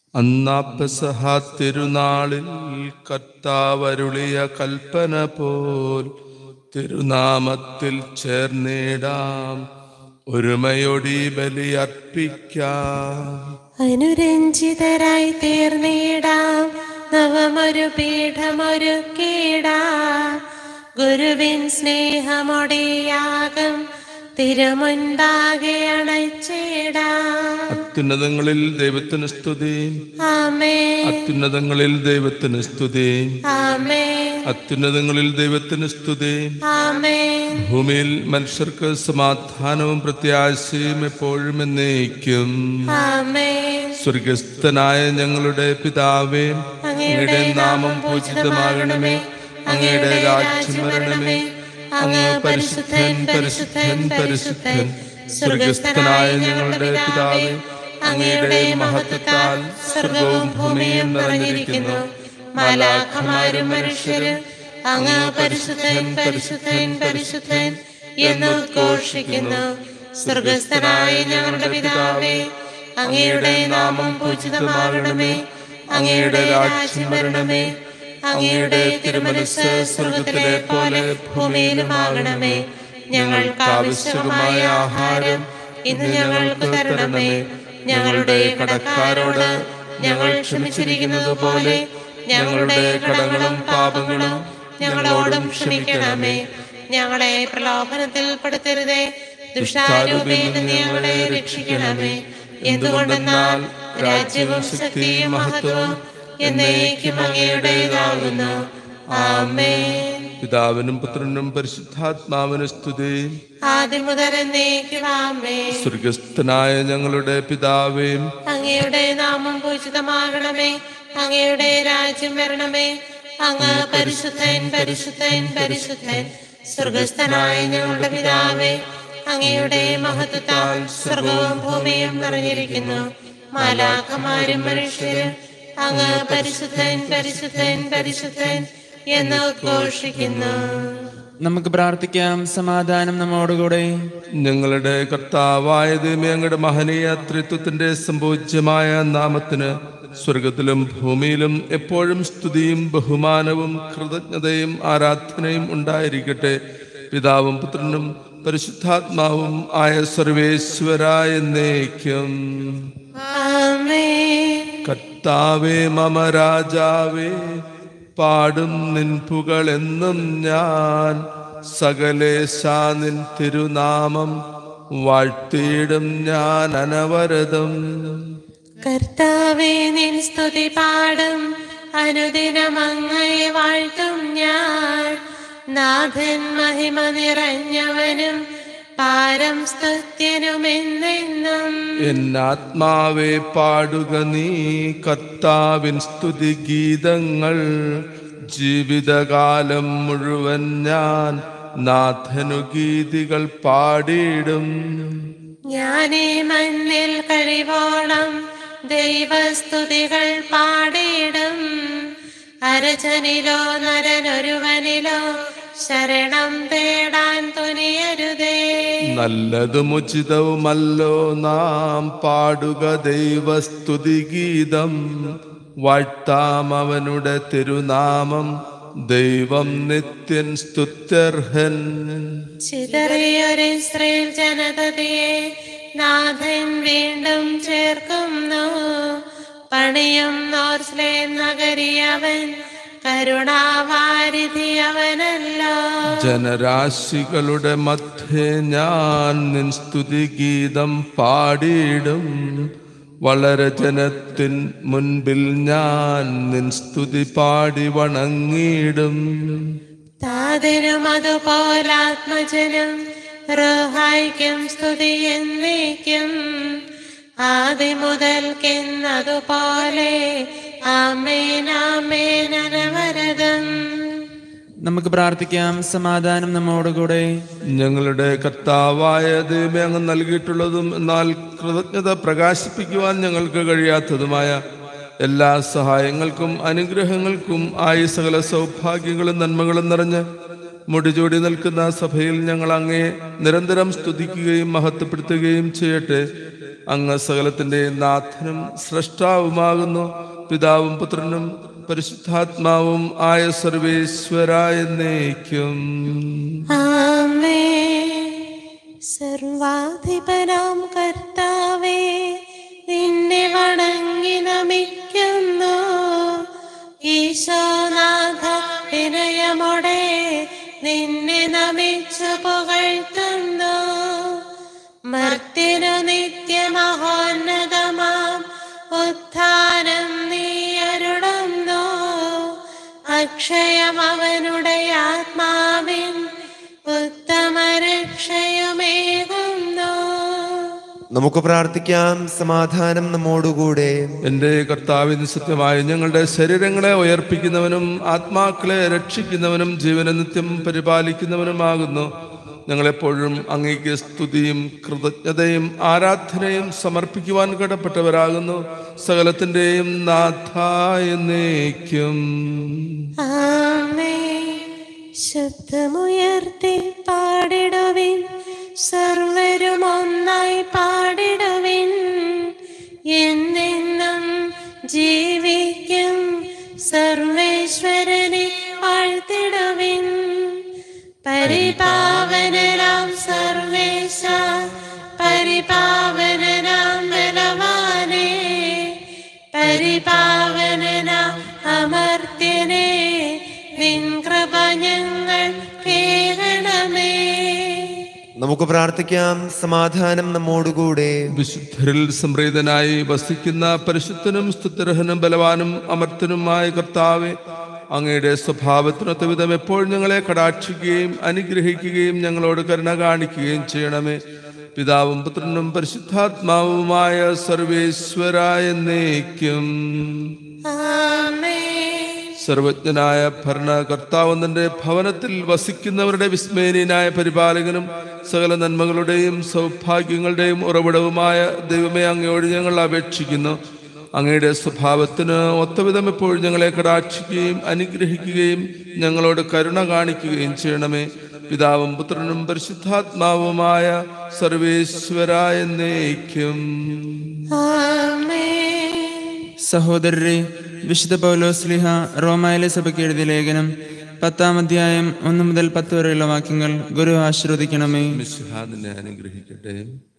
അന്നാപ്പസഹ തിരുനാളിൽ കർത്താവരുളിയ കൽപ്പന പോൽ തിരുനാമത്തിൽ ചേർന്നിടാം ഒരുമയൊടി ബലി അർപ്പിക്കാം അനുരഞ്ജിതരായി തീർന്നിടാം നവമൊരു പീഠമൊരു കീടാം ഗുരുവിൻ സ്നേഹമൊടിയാകം തിരുമുൻപാകെ അണച്ചിടാം അത്യുന്നതങ്ങളിൽ ദൈവത്തിന് സ്തുതി ആമേ അത്യുന്നതങ്ങളിൽ ദൈവത്തിന് സ്തുതി ആമേ അത്യുന്നതങ്ങളിൽ ദൈവത്തിന് സ്തുതി ആമേ ഭൂമിയിൽ മനുഷ്യർക്ക് സമാധാനവും പ്രത്യാശയും എപ്പോഴും എന്നേക്കും ആമേ സ്വർഗസ്ഥനായ ഞങ്ങളുടെ പിതാവേ അങ്ങയുടെ നാമം പൂജിതമാകണമേ അങ്ങയുടെ രാജ്യം വരണമേ അങ്ങ് പരിശുദ്ധൻ പരിശുദ്ധൻ പരിശുദ്ധൻ സ്വർഗസ്ഥനായ ഞങ്ങളുടെ പിതാവേ അങ്ങയുടെ മഹത്വത്താൽ സ്വർഗവും ഭൂമിയും നിറഞ്ഞിരിക്കുന്നു മാലാഖമാരും മനുഷ്യരും അങ്ങ് പരിശുദ്ധൻ പരിശുദ്ധൻ പരിശുദ്ധൻ എന്ന് ഉദ്ഘോഷിക്കുന്നു സ്വർഗസ്ഥനായ ഞങ്ങളുടെ പിതാവേ അങ്ങയുടെ നാമം പൂജിതമാകണമേ അങ്ങയുടെ രാജ്യം വരണമേ അങ്ങയുടെ തിരുമനസ് സ്വർഗത്തിലെ പോലെ ഭൂമിയിലുമാകണമേ ഞങ്ങൾക്ക് ആവശ്യമായ ആഹാരം ഇന്ന് ഞങ്ങൾക്ക് തരണമേ ഞങ്ങളുടെ കടക്കാരോട് ഞങ്ങൾ ക്ഷമിച്ചിരിക്കുന്നത് പോലെ ഞങ്ങളുടെ കടങ്ങളും പാപങ്ങളും ഞങ്ങളോടും ക്ഷമിക്കണമേ ഞങ്ങളെ പ്രലോഭനത്തിൽ പെടുത്തരുതേ ദുഷ്ടാരൂപയിൽ നിന്ന് ഞങ്ങളെ രക്ഷിക്കണമേ എന്തുകൊണ്ടെന്നാൽ രാജ്യവും ശക്തിയും മഹത്വവും എന്നേക്കും അങ്ങയുടേതാകുന്നു ആമേ പിതാവിനും പുത്രനും പരിശുദ്ധാത്മാവിനും സ്തുതി ആദ്യം മുതൽ എന്നേക്കും ആമേ സ്വർഗസ്ഥനായ ഞങ്ങളുടെ പിതാവേ അങ്ങയുടെ നാമം പൂജിതമാകണമേ അങ്ങയുടെ രാജ്യം വരണമേ അങ്ങ് പരിശുദ്ധൻ പരിശുദ്ധൻ പരിശുദ്ധൻ സ്വർഗസ്ഥനായ ഞങ്ങളുടെ പിതാവേ അങ്ങയുടെ മഹത്വത്താൽ സ്വർഗവും ഭൂമിയും നിറഞ്ഞിരിക്കുന്നു മാലാഖമാരും മനുഷ്യരും അങ്ങ് പരിശുദ്ധൻ പരിശുദ്ധൻ പരിശുദ്ധൻ എന്ന് ഉദ്ഘോഷിക്കുന്നു നമുക്ക് പ്രാർത്ഥിക്കാം സമാധാനം നമ്മോടുകൂടെ ഞങ്ങളുടെ കർത്താവായ ദൈവമേ അങ്ങയുടെ മഹനീയ ത്രിത്വത്തിന്റെ സമ്പൂജ്യമായ നാമത്തിന് സ്വർഗത്തിലും ഭൂമിയിലും എപ്പോഴും സ്തുതിയും ബഹുമാനവും കൃതജ്ഞതയും ആരാധനയും ഉണ്ടായിരിക്കട്ടെ പിതാവും പുത്രനും പരിശുദ്ധാത്മാവും ആയ സർവേശ്വരായ എന്നേക്കും ആമേൻ കർത്താവേ മമ രാജാവേ പാടും നിൻ പുകളെന്നും ഞാൻ സകലേശാ നിൻ തിരുനാമം വാഴ്ത്തിയിടും ഞാൻ അനവരതം കർത്താവേ നിൻ സ്തുതി പാടും അനുദിനം അങ്ങയെ വാഴ്ത്തും ഞാൻ നാഥൻ മഹിമ നിറഞ്ഞവനും പാരം സ്തുത്യനുമെന്നെന്നും എന്നാത്മാവെ പാടുക നീ കർത്താവിൻ സ്തുതി ഗീതങ്ങൾ ജീവിതകാലം മുഴുവൻ ഞാൻ നാഥനു ഗീതികൾ പാടിയിടും ഞാനീ മണ്ണിൽ കഴിവോളം ദൈവസ്തുതികൾ പാടിയിടും അരജനിലോ നരനൊരുവനിലോ ശരണം തേടാൻ തുനിയരുതേ നല്ലതും ഉചിതവുമല്ലോ നാം പാടുക ദൈവസ്തുതി ഗീതം വാഴ്ത്താം അവനുടെ തിരുനാമം ദൈവം നിത്യൻ സ്തുത്യർഹൻ ചിതറിയൊരു ഇസ്രയേൽ ജനതയെ നാഥൻ വീണ്ടും ചേർക്കുന്നു പണിയും നോർസ്ലേ നഗരിയവൻ കരുണാവാരിധി അവനല്ലോ ജനരാശികളുടെ മധ്യേ ഞാൻ നിൻ സ്തുതി ഗീതം പാടിയിടും വളരെ ജനത്തിൻ മുൻപിൽ ഞാൻ നിൻ സ്തുതി പാടി വണങ്ങിയിടും താതിനും അതുപോലാത്മജനും റോഹായിക്കും സ്തുതി എന്നേക്കും ആദി മുതൽക്കെന്നതുപോലെ ആമേൻ ആമേൻ അനവരതം നമുക്ക് പ്രാർത്ഥിക്കാം സമാധാനം നമ്മോടുകൂടെ ഞങ്ങളുടെ കർത്താവായ ദൈവമേ അങ്ങ് നൽകിയിട്ടുള്ളതും എന്നാൽ കൃതജ്ഞത പ്രകാശിപ്പിക്കുവാൻ ഞങ്ങൾക്ക് കഴിയാത്തതുമായ എല്ലാ സഹായങ്ങൾക്കും അനുഗ്രഹങ്ങൾക്കും ആയ സകല സൗഭാഗ്യങ്ങളും നന്മകളും നിറഞ്ഞ് മുടിചൂടി നിൽക്കുന്ന സഭയിൽ ഞങ്ങൾ അങ്ങയെ നിരന്തരം സ്തുതിക്കുകയും മഹത്വപ്പെടുത്തുകയും ചെയ്യട്ടെ അങ്ങ് സകലത്തിന്റെ നാഥനും സൃഷ്ടാവുമാകുന്നു പിതാവും പുത്രനും പരിശുദ്ധാത്മാവും ആയ സർവേശ്വര എന്നേക്കും ആമേ സർവാധിപനാം കർത്താവേ നിന്നെ വണങ്ങി നമിക്കുന്നു ഈശോനാഥ വിനയമോടെ നിന്നെ നമിച്ചു പുകഴ്ത്തുന്നു മർത്യനു നിത്യമഹോന്നതമാം ഉത്ഥാനം നീ അരുളുന്നു അക്ഷയം അവനുടെ ആത്മാവിൻ ഉത്തമരക്ഷയുമേകുന്നു നമുക്ക് പ്രാർത്ഥിക്കാം സമാധാനം നമ്മോടുകൂടെ എൻ്റെ കർത്താവിന് സത്യമായി ഞങ്ങളുടെ ശരീരങ്ങളെ ഉയർപ്പിക്കുന്നവനും ആത്മാക്കളെ രക്ഷിക്കുന്നവനും ജീവന നിത്യം പരിപാലിക്കുന്നവനുമാകുന്നു ഞങ്ങളെപ്പോഴും അങ്ങേക്ക് സ്തുതിയും കൃതജ്ഞതയും ആരാധനയും സമർപ്പിക്കുവാൻ കടപ്പെട്ടവരാകുന്നു സകലത്തിൻ്റെയും നാഥായ എന്നേക്കും ആമേ ശബ്ദമുയർത്തി പാടിടുവിൻ സർവരും ഒന്നായി പാടിടുവിൻ എന്നെന്നും ജീവിക്കും സർവേശ്വരനെ വാഴ്ത്തിടുവിൻ പരിപാവനരാം സർവേശ പരിപാവനരാം ബലവാനേ പരിപാവനനാം അമർത്യനേ നിൻ കൃപ ഞങ്ങൾ കേൾക്കണമേ നമുക്ക് പ്രാർത്ഥിക്കാം സമാധാനം നമ്മോടുകൂടെ വിശുദ്ധരിൽ സംപ്രീതനായി വസിക്കുന്ന പരിശുദ്ധനും സ്തുത്യർഹനും ബലവാനും അമർത്തനുമായ കർത്താവെ അങ്ങയുടെ സ്വഭാവത്തിനൊത്ത വിധം എപ്പോഴും ഞങ്ങളെ കടാക്ഷിക്കുകയും അനുഗ്രഹിക്കുകയും ഞങ്ങളോട് കരുണ കാണിക്കുകയും ചെയ്യണമേ പിതാവും പുത്രനും പരിശുദ്ധാത്മാവുമായ സർവേശ്വരായ എന്നേക്കും ആമേ സർവജ്ഞനായ ഭരണകർത്താവ് നിന്റെ ഭവനത്തിൽ വസിക്കുന്നവരുടെ വിസ്മയനീയനായ പരിപാലകനും സകല നന്മകളുടെയും സൗഭാഗ്യങ്ങളുടെയും ഉറവിടവുമായ ദൈവമേ അങ്ങയോട് ഞങ്ങൾ അപേക്ഷിക്കുന്നു അങ്ങയുടെ സ്വഭാവത്തിന് ഒത്തവിധം എപ്പോഴും ഞങ്ങളെ കടാക്ഷിക്കുകയും അനുഗ്രഹിക്കുകയും ഞങ്ങളോട് കരുണ കാണിക്കുകയും ചെയ്യണമേ പിതാവും പുത്രനും പരിശുദ്ധാത്മാവുമായ സർവേശ്വരായ എന്നേക്കും ആമേ സഹോദരരെ വിശുദ്ധ പൗലോസ്ലിഹ റോമായിലെ സഭയ്ക്ക് എഴുതിയ ലേഖനം പത്താം അധ്യായം ഒന്ന് മുതൽ പത്ത് വരെയുള്ള വാക്യങ്ങൾ ഗുരു ആശ്രവദിക്കണമേ മിശിഹാ നിന്നെ അനുഗ്രഹിക്കട്ടെ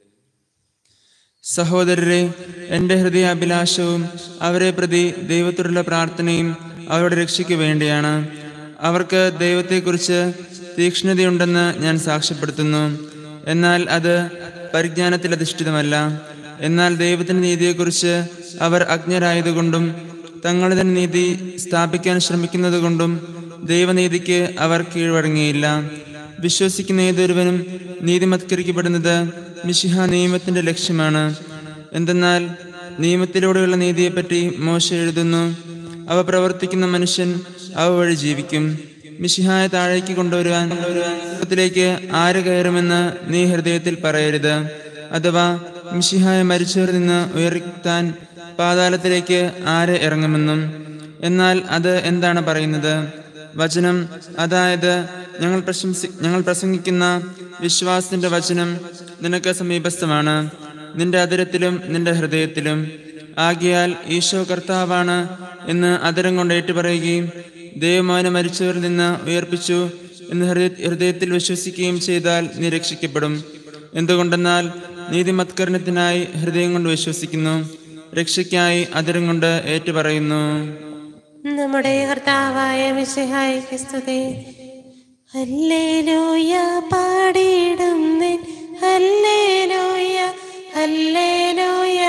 സഹോദരരെ എൻ്റെ ഹൃദയാഭിലാഷവും അവരെ പ്രതി ദൈവത്തോടുള്ള പ്രാർത്ഥനയും അവരുടെ രക്ഷയ്ക്ക് വേണ്ടിയാണ് അവർക്ക് ദൈവത്തെക്കുറിച്ച് തീക്ഷ്ണതയുണ്ടെന്ന് ഞാൻ സാക്ഷ്യപ്പെടുത്തുന്നു എന്നാൽ അത് പരിജ്ഞാനത്തിൽ അധിഷ്ഠിതമല്ല എന്നാൽ ദൈവത്തിൻ്റെ നീതിയെക്കുറിച്ച് അവർ അജ്ഞരായതുകൊണ്ടും തങ്ങളുടെ തന്നെ നീതി സ്ഥാപിക്കാൻ ശ്രമിക്കുന്നതുകൊണ്ടും ദൈവനീതിക്ക് അവർ കീഴ്വഴങ്ങിയില്ല വിശ്വസിക്കുന്ന ഏതൊരുവനും നീതിമത്കരിക്കപ്പെടുന്നത് മിശിഹ നിയമത്തിന്റെ ലക്ഷ്യമാണ് എന്തെന്നാൽ നിയമത്തിലൂടെയുള്ള നീതിയെപ്പറ്റി മോശ എഴുതുന്നു അവ പ്രവർത്തിക്കുന്ന മനുഷ്യൻ അവ വഴി ജീവിക്കും മിശിഹായെ താഴേക്ക് കൊണ്ടുവരുവാൻ ത്തിലേക്ക് ആര് കയറുമെന്ന് നീ ഹൃദയത്തിൽ പറയരുത് അഥവാ മിശിഹായെ മരിച്ചവരിൽ നിന്ന് ഉയർത്താൻ പാതാളത്തിലേക്ക് ആര് ഇറങ്ങുമെന്നും എന്നാൽ അത് എന്താണ് പറയുന്നത് വചനം അതായത് ഞങ്ങൾ പ്രശംസി ഞങ്ങൾ പ്രസംഗിക്കുന്ന വിശ്വാസത്തിന്റെ വചനം നിനക്ക് സമീപസ്ഥമാണ് നിന്റെ അതിരത്തിലും നിന്റെ ഹൃദയത്തിലും ആകിയാൽ ഈശോ കർത്താവാണ് എന്ന് അതിരം കൊണ്ട് ഏറ്റുപറയുകയും ദൈവമാനെ മരിച്ചവരിൽ നിന്ന് ഉയർപ്പിച്ചു എന്ന് ഹൃദയ ഹൃദയത്തിൽ വിശ്വസിക്കുകയും ചെയ്താൽ നീ രക്ഷിക്കപ്പെടും എന്തുകൊണ്ടെന്നാൽ നീതിമത്കരണത്തിനായി ഹൃദയം കൊണ്ട് വിശ്വസിക്കുന്നു രക്ഷയ്ക്കായി അതിരം കൊണ്ട് ഏറ്റുപറയുന്നു നമ്മുടെ കർത്താവായ മിശിഹായിക്ക് സ്തുതി ഹല്ലേലൂയ പാടിയിടുന്നേൻ ഹല്ലേലൂയ ഹല്ലേലൂയ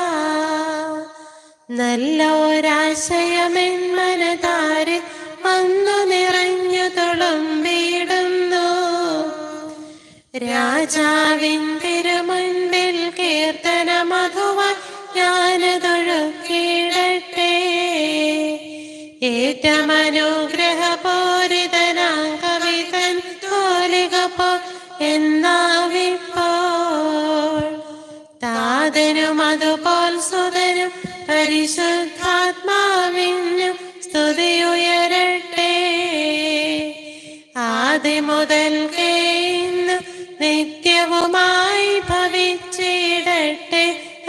നല്ലൊരാശയമെൻ മനതാരെ വന്നു നിറഞ്ഞു തുളുമ്പിടുന്നു രാജാവിൻ തിരുമുൻപിൽ കീർത്തന മധുവാൻ ഞാനതൊഴുക്കിടട്ടെ ഏറ്റമനുഗ്രഹപൂരിതനാം കവിതൻ തോലികപ്പോ എന്നാവിപ്പോൾ താതനും അതുപോൽ സുതനും പരിശുദ്ധാത്മാവിനും സ്തുതിയുയരട്ടെ ആദ്യം മുതൽ ഇന്ന് നിത്യവുമായി ഭവിച്ചിടട്ടെ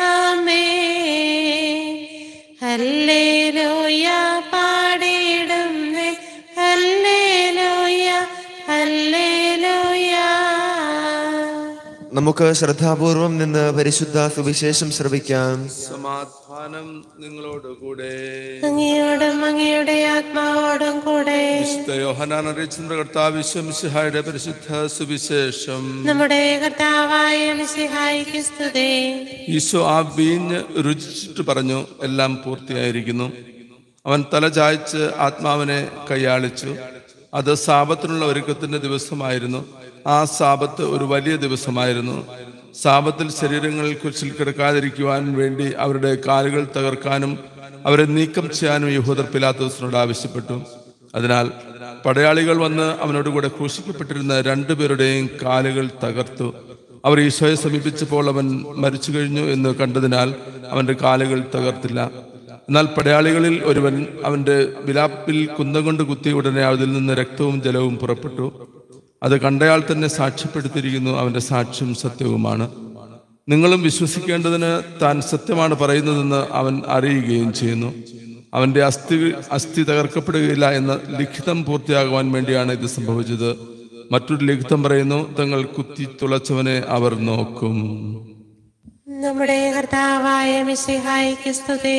നമുക്ക് ശ്രദ്ധാപൂർവം നിന്ന് പരിശുദ്ധ സുവിശേഷം ശ്രവിക്കാം സമാധാനം നിങ്ങളോടുകൂടെ അങ്ങയോടും അങ്ങയുടെ ആത്മാവോടും കൂടെ വിശുദ്ധ യോഹനാൻ അറിയിച്ച കർത്താവ് വിശ്വംസിഹായുടെ പരിശുദ്ധ സുവിശേഷം നമ്മുടെ കർത്താവായ മിശിഹായിക്ക് സ്തുതി ഈശോ ആ വീഞ്ഞ് രുചിച്ചിട്ട് പറഞ്ഞു എല്ലാം പൂർത്തിയായിരിക്കുന്നു അവൻ തല ചായ്ച്ച് ആത്മാവിനെ കൈയാളിച്ചു അത് സാപത്തിനുള്ള ഒരുക്കത്തിന്റെ ദിവസമായിരുന്നു ആ സാപത്ത് ഒരു വലിയ ദിവസമായിരുന്നു സാപത്തിൽ ശരീരങ്ങൾ കുരിശിൽ കിടക്കാതിരിക്കുവാൻ വേണ്ടി അവരുടെ കാലുകൾ തകർക്കാനും അവരെ നീക്കം ചെയ്യാനും യഹൂദർ പിലാത്തോസിനോട് ആവശ്യപ്പെട്ടു അതിനാൽ പടയാളികൾ വന്ന് അവനോട് കൂടെ ക്രൂശിക്കപ്പെട്ടിരുന്ന രണ്ടുപേരുടെയും കാലുകൾ തകർത്തു അവർ ഈശോയെ സമീപിച്ചപ്പോൾ അവൻ മരിച്ചു കഴിഞ്ഞു എന്ന് കണ്ടതിനാൽ അവന്റെ കാലുകൾ തകർത്തില്ല എന്നാൽ പടയാളികളിൽ ഒരുവൻ അവന്റെ വിലാപ്പിൽ കുന്തം കൊണ്ട് കുത്തിയ ഉടനെ അതിൽ നിന്ന് രക്തവും ജലവും പുറപ്പെട്ടു അത് കണ്ടയാൾ തന്നെ സാക്ഷ്യപ്പെടുത്തിയിരിക്കുന്നു അവന്റെ സാക്ഷ്യം സത്യവുമാണ് നിങ്ങളും വിശ്വസിക്കേണ്ടതിന് താൻ സത്യമാണ് പറയുന്നതെന്ന് അവൻ അറിയുകയും ചെയ്യുന്നു അവന്റെ അസ്ഥി അസ്ഥി തകർക്കപ്പെടുകയില്ല എന്ന ലിഖിതം പൂർത്തിയാകുവാൻ വേണ്ടിയാണ് ഇത് സംഭവിച്ചത് മറ്റൊരു ലിഖിതം പറയുന്നു തങ്ങൾ കുത്തി തുളച്ചവനെ അവർ നോക്കും നമ്മുടെ കർത്താവായ മിശിഹായിക്ക് സ്തുതി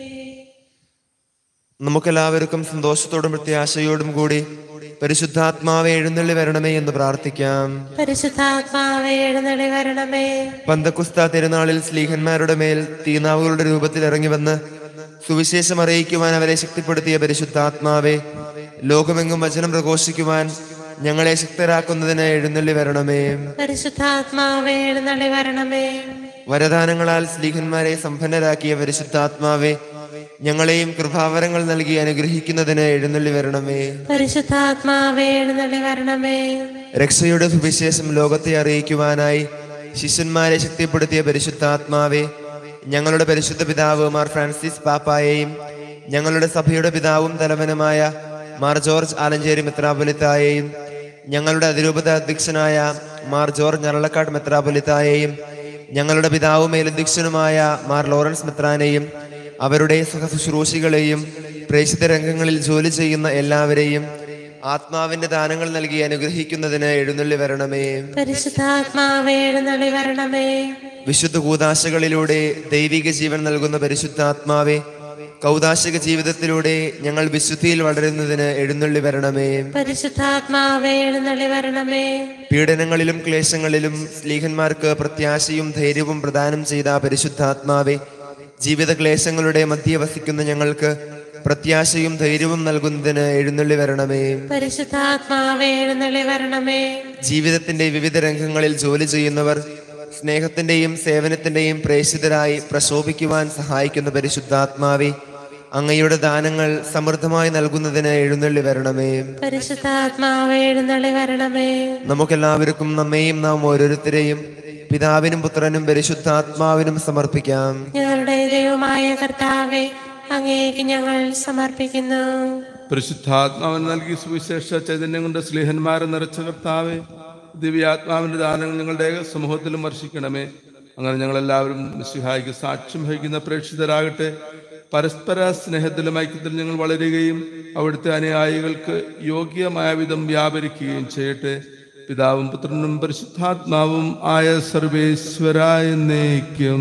നമുക്കെല്ലാവർക്കും സന്തോഷത്തോടും പ്രത്യാശയോടും കൂടി പരിശുദ്ധാത്മാവെ എഴുന്നള്ളി വരണമേ എന്ന് പ്രാർത്ഥിക്കാം പരിശുദ്ധാത്മാവേ എഴുന്നള്ളി വരണമേ പന്തക്കുസ്ത തിരുനാളിൽ സ്ലീഹന്മാരുടെ മേൽ തീനാവുകളുടെ രൂപത്തിൽ ഇറങ്ങി വന്ന് സുവിശേഷം അറിയിക്കുവാൻ അവരെ ശക്തിപ്പെടുത്തിയ പരിശുദ്ധാത്മാവെ ലോകമെങ്ങും വചനം പ്രഘോഷിക്കുവാൻ ഞങ്ങളെ ശക്തരാക്കുന്നതിന് എഴുന്നള്ളി വരണമേ പരിശുദ്ധാത്മാവേ എഴുന്നള്ളി വരണമേ വരദാനങ്ങളാൽ സ്ലീഹന്മാരെ സമ്പന്നരാക്കിയ പരിശുദ്ധാത്മാവെ ഞങ്ങളെയും കൃപാവരങ്ങൾ നൽകി അനുഗ്രഹിക്കുന്നതിന് എഴുന്നള്ളി വരണമേ പരിശുദ്ധാത്മാവേ എഴുന്നള്ളി വരണമേ രക്ഷയുടെ സുവിശേഷം ലോകത്തെ അറിയിക്കുവാനായി ശിഷ്യന്മാരെ ശക്തിപ്പെടുത്തിയ പരിശുദ്ധാത്മാവെ ഞങ്ങളുടെ പരിശുദ്ധ പിതാവ് മാർ ഫ്രാൻസിസ് പാപ്പായെയും ഞങ്ങളുടെ സഭയുടെ പിതാവും തലവനുമായ മാർ ജോർജ് ആലഞ്ചേരി മെത്രാപൊലിത്തായെയും ഞങ്ങളുടെ അതിരൂപത അധ്യക്ഷനായ മാർ ജോർജ് ഞരളക്കാട് മെത്രാപൊലിത്തായെയും ഞങ്ങളുടെ പിതാവും മേലധ്യക്ഷനുമായ മാർ ലോറൻസ് മെത്രാനെയും അവരുടെ സഹശുശ്രൂഷികളെയും പ്രേക്ഷിത രംഗങ്ങളിൽ ജോലി ചെയ്യുന്ന എല്ലാവരെയും ആത്മാവിന്റെ ദാനങ്ങൾ നൽകി അനുഗ്രഹിക്കുന്നതിന് എഴുന്നള്ളി വരണമേ പരിശുദ്ധാത്മാവേ എഴുന്നള്ളി വരണമേ വിശുദ്ധ കൂതാശകളിലൂടെ ദൈവിക ജീവൻ നൽകുന്ന പരിശുദ്ധാത്മാവെ കൗതാശിക ജീവിതത്തിലൂടെ ഞങ്ങൾ വിശുദ്ധിയിൽ വളരുന്നതിന് എഴുന്നള്ളി വരണമേ പരിശുദ്ധാത്മാവേ എഴുന്നള്ളി വരണമേ പീഡനങ്ങളിലും ക്ലേശങ്ങളിലും സ്ലീഹന്മാർക്ക് പ്രത്യാശയും ധൈര്യവും പ്രദാനം ചെയ്ത പരിശുദ്ധാത്മാവെ ജീവിത ക്ലേശങ്ങളുടെ മധ്യ വസിക്കുന്ന ഞങ്ങൾക്ക് പ്രത്യാശയും ധൈര്യവും നൽകുന്നതിന് എഴുന്നള്ളി വരണമേ പരിശുദ്ധാത്മാവേ എഴുന്നള്ളി വരണമേ ജീവിതത്തിന്റെ വിവിധ രംഗങ്ങളിൽ ജോലി ചെയ്യുന്നവർ സ്നേഹത്തിന്റെയും സേവനത്തിന്റെയും പ്രേഷിതരായി പ്രശോഭിക്കുവാൻ സഹായിക്കുന്ന പരിശുദ്ധാത്മാവെ അങ്ങയുടെ ദാനങ്ങൾ സമൃദ്ധമായി നൽകുന്നതിന് എഴുന്നള്ളി വരണമേ പരിശുദ്ധാത്മാവേ എഴുന്നള്ളി വരണമേ നമുക്കെല്ലാവർക്കും നമ്മെയും നാം ഓരോരുത്തരെയും പിതാവിനും പുത്രനും പരിശുദ്ധാത്മാവിനും സമർപ്പിക്കാം ഞങ്ങളുടെ ദൈവമായ കർത്താവെ അങ്ങേക്ക് ഞങ്ങൾ സമർപ്പിക്കുന്നു പരിശുദ്ധാത്മാവൻ നൽകി സുവിശേഷ ചൈതന്യം കൊണ്ട് സ്നേഹന്മാരെ നിറച്ച കർത്താവെ ദിവ്യാത്മാവിന്റെ ദാനങ്ങൾ ഞങ്ങളുടെ സമൂഹത്തിലും വർഷിക്കണമേ അങ്ങനെ ഞങ്ങളെല്ലാവരും മിശിഹായിക്ക് സാക്ഷ്യം വഹിക്കുന്ന പ്രേക്ഷിതരാകട്ടെ പരസ്പര സ്നേഹത്തിലും ഐക്യത്തിലും ഞങ്ങൾ വളരുകയും അവിടുത്തെ അനുയായികൾക്ക് യോഗ്യമായ വിധം വ്യാപരിക്കുകയും ചെയ്യട്ടെ പിതാവും പുത്രനും പരിശുദ്ധാത്മാവും ആയ സർവേശ്വരായ എന്നേക്കും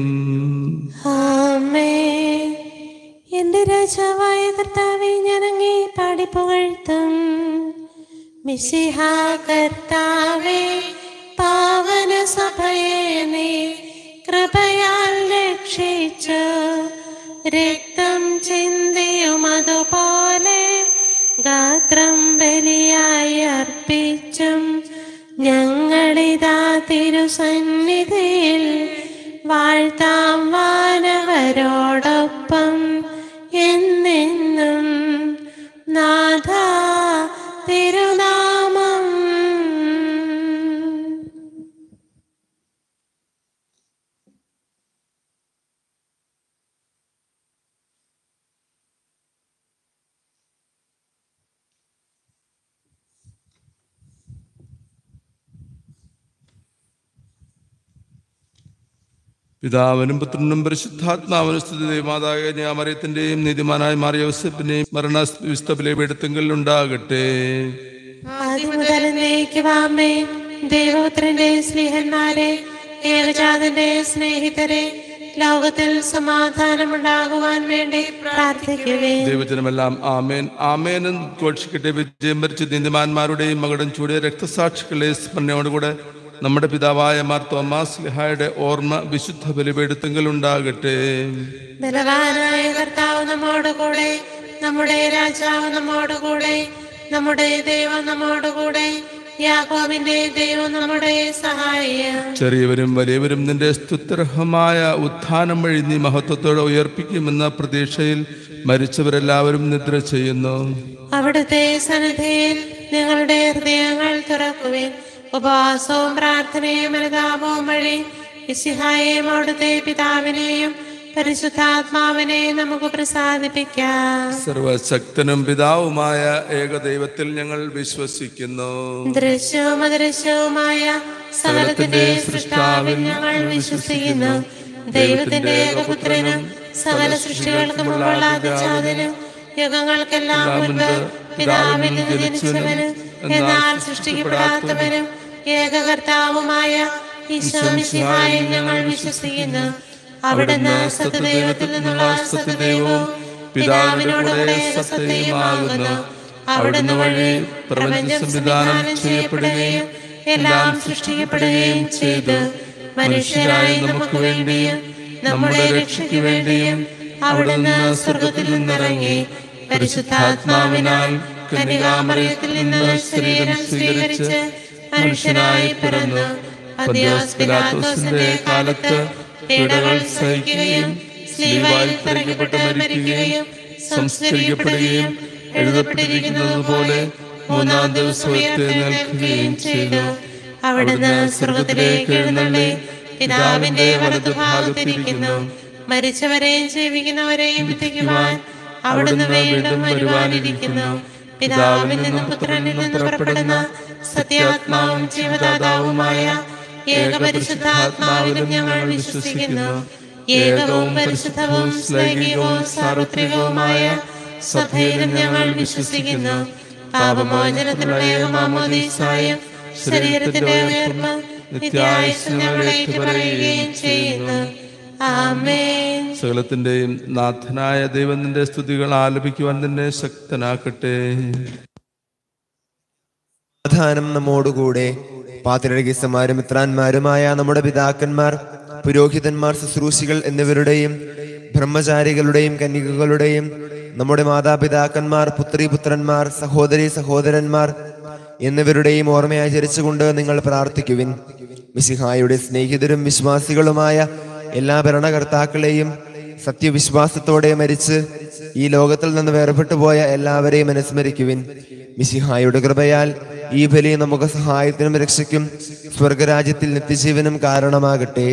ആമേ എന്റെ രാജാവായ കർത്താവെ ഞാൻ അങ്ങേ പാടി പുകഴ്ത്തും മിശിഹ കർത്താവേ പാവന സഭയെ നീ കൃപയാൽ രക്ഷിച്ചു രക്തം ചിന്തിയും അതുപോലെ ഗാത്രം ബലിയായി അർപ്പിച്ചും ഞങ്ങളിതാ തിരുസന്നിധിയിൽ വാഴ്ത്താം വാനവരോടൊപ്പം എന്നെന്നും നാഥ തിരുനാമം പിതാവിനും പുത്രനും പരിശുദ്ധാത്മാവിനും സ്ഥിതി മാതാക ഞാമറിയത്തിന്റെയും നീതിമാനായ മാറിയ യോസഫിന്റെയും മരണ വിസ്തബിലെ വെടുത്തെങ്കിൽ ഉണ്ടാകട്ടെ ആദ്യം മുതൽ എന്നേക്കുവാമേ ദൈവപുത്രന്റെ സ്നേഹന്മാരെ ഏകജാതന്റെ സ്നേഹിതരെ ലോകത്തിൽ സമാധാനമുണ്ടാകുവാൻ വേണ്ടി പ്രാർത്ഥിക്കുവേ ദൈവജനമെല്ലാം ആമേൻ ആമേനും ഘോഷിക്കട്ടെ വിജയം വരിച്ച നീതിമാന്മാരുടെയും മകടും ചൂടിയ രക്തസാക്ഷികളെ സ്മരണയോടുകൂടെ നമ്മുടെ പിതാവായ മാർ തോമാസ് ലിഹായുടെ ഓർമ്മ വിശുദ്ധ ബലിപീഠത്തെങ്കിൽ ഉണ്ടാകട്ടെ ബലവാനായ കർത്താവ് നമ്മോടുകൂടെ നമ്മുടെ രാജാവ് നമ്മോടുകൂടെ നമ്മുടെ ദൈവം നമ്മോടുകൂടെ യാക്കോബിന്റെ ദൈവം നമ്മുടെ സഹായം ചെറിയവരും വലിയവരും നിന്റെ സ്തുത്യർഹമായ ഉത്ഥാനം വഴി നീ മഹത്വത്തോടെ ഉയർപ്പിക്കുമെന്ന പ്രതീക്ഷയിൽ മരിച്ചവരെല്ലാവരും നിദ്ര ചെയ്യുന്നു അവിടുത്തെ സന്നിധിയിൽ നിങ്ങളുടെ ഹൃദയങ്ങൾ തുറക്കുവിൻ ഉപവാസവും പ്രാർത്ഥനയും അനുതാപവും വഴി ഇസിഹായെയും അവിടുത്തെ പിതാവിനെയും പരിശുദ്ധാത്മാവിനെയും നമുക്ക് പ്രസാദിപ്പിക്കാം സർവശക്തനും പിതാവുമായ ഏകദൈവത്തിൽ ഞങ്ങൾ വിശ്വസിക്കുന്നു ദൃശ്യവും അദൃശ്യവുമായ സകലത്തിന്റെ സൃഷ്ടാവിൽ ഞങ്ങൾ വിശ്വസിക്കുന്നു ദൈവത്തിന്റെ ഏകപുത്രനും സകല സൃഷ്ടികൾക്കും മുമ്പുള്ള അതിജാതനും യുഗങ്ങൾക്കെല്ലാം മുൻപ് പിതാവിൽ നിന്ന് ജനിച്ചവനും എന്നാൽ സൃഷ്ടിക്കപ്പെടാത്തവനും ഏകകർത്താവുമായ ഈശോമിശിഹായിൽ ഞങ്ങൾ വിശ്വസിക്കുന്നു അവിടുന്ന് സത്യദൈവത്തിൽ നിന്നുള്ള സത്യദൈവവും പിതാവിനോടുകൂടെ സത്യമാകുന്നു അവിടുന്ന് വഴി പ്രപഞ്ചം സംവിധാനം ചെയ്യപ്പെടുകയും എല്ലാം സൃഷ്ടിക്കപ്പെടുകയും ചെയ്തു മനുഷ്യരായി നമുക്ക് വേണ്ടിയും നമ്മുടെ രക്ഷയ്ക്ക് വേണ്ടിയും അവിടുന്ന് സ്വർഗത്തിൽ നിന്നിറങ്ങി പരിശുദ്ധാത്മാവിനാൽ കന്യകാമറിയത്തിൽ നിന്ന് ശരീരം സ്വീകരിച്ച് മനുഷ്യനായി പിറന്നു പന്തിയോസ് പിലാത്തോസിന്റെ കാലത്ത് പീഡകൾ സഹിക്കുകയും സ്ലീവായി തറയ്ക്കപ്പെട്ട് മരിക്കുകയും സംസ്കരിക്കപ്പെടുകയും എഴുതപ്പെട്ടിരിക്കുന്നത് പോലെ മൂന്നാം ദിവസം ഉയർത്തെഴുന്നേൽക്കുകയും ചെയ്തു അവിടുന്ന് സ്വർഗത്തിലേക്ക് എഴുന്നള്ളി പിതാവിന്റെ വലതുഭാഗത്തിരിക്കുന്നു മരിച്ചവരെയും ജീവിക്കുന്നവരെയും വിധിക്കുവാൻ അവിടുന്ന് വീണ്ടും വരുവാനിരിക്കുന്നു പിതാവിൽ നിന്നും പുത്രനിൽ നിന്നും പുറപ്പെടുന്ന സത്യാത്മാവും ജീവദാതാവുമായ ഏകപരിശുദ്ധാത്മാവിലും ഞങ്ങൾ വിശ്വസിക്കുന്നു ഏകവും പരിശുദ്ധവും സ്ലൈംഗികവും സാർവത്രികവുമായ സഭയിലും ഞങ്ങൾ വിശ്വസിക്കുന്നു പാപമോചനത്തിനുള്ള ഏകമാമോദീസായും ശരീരത്തിന്റെ ഉയർപ്പ് നിത്യായുസ് ഞങ്ങൾ ഏറ്റുപറയുകയും ചെയ്യുന്നു ആമേൻ സകലത്തിന്റെയും നാഥനായ ദൈവത്തിന്റെ സ്തുതികൾ ആലപിക്കുവാൻ തന്നെ ശക്തനാക്കട്ടെ സമാധാനം നമ്മോടുകൂടെ പാത്രരകിസമാരും മിത്രാന്മാരുമായ നമ്മുടെ പിതാക്കന്മാർ പുരോഹിതന്മാർ ശുശ്രൂഷികൾ എന്നിവരുടെയും ബ്രഹ്മചാരികളുടെയും കന്യകകളുടെയും നമ്മുടെ മാതാപിതാക്കന്മാർ പുത്രിപുത്രന്മാർ സഹോദരി സഹോദരന്മാർ എന്നിവരുടെയും ഓർമ്മയാചരിച്ചുകൊണ്ട് നിങ്ങൾ പ്രാർത്ഥിക്കുവിൻ മിസിഹായുടെ സ്നേഹിതരും വിശ്വാസികളുമായ എല്ലാ ഭരണകർത്താക്കളെയും സത്യവിശ്വാസത്തോടെ മരിച്ച് ഈ ലോകത്തിൽ നിന്ന് വേർപെട്ടു പോയ എല്ലാവരെയും അനുസ്മരിക്കുവിൻ മിശിഹായുടെ കൃപയാൽ ഈ ബലി നമുക്ക് സഹായത്തിനും രക്ഷയ്ക്കും സ്വർഗരാജ്യത്തിൽ നിത്യജീവനും കാരണമാകട്ടെ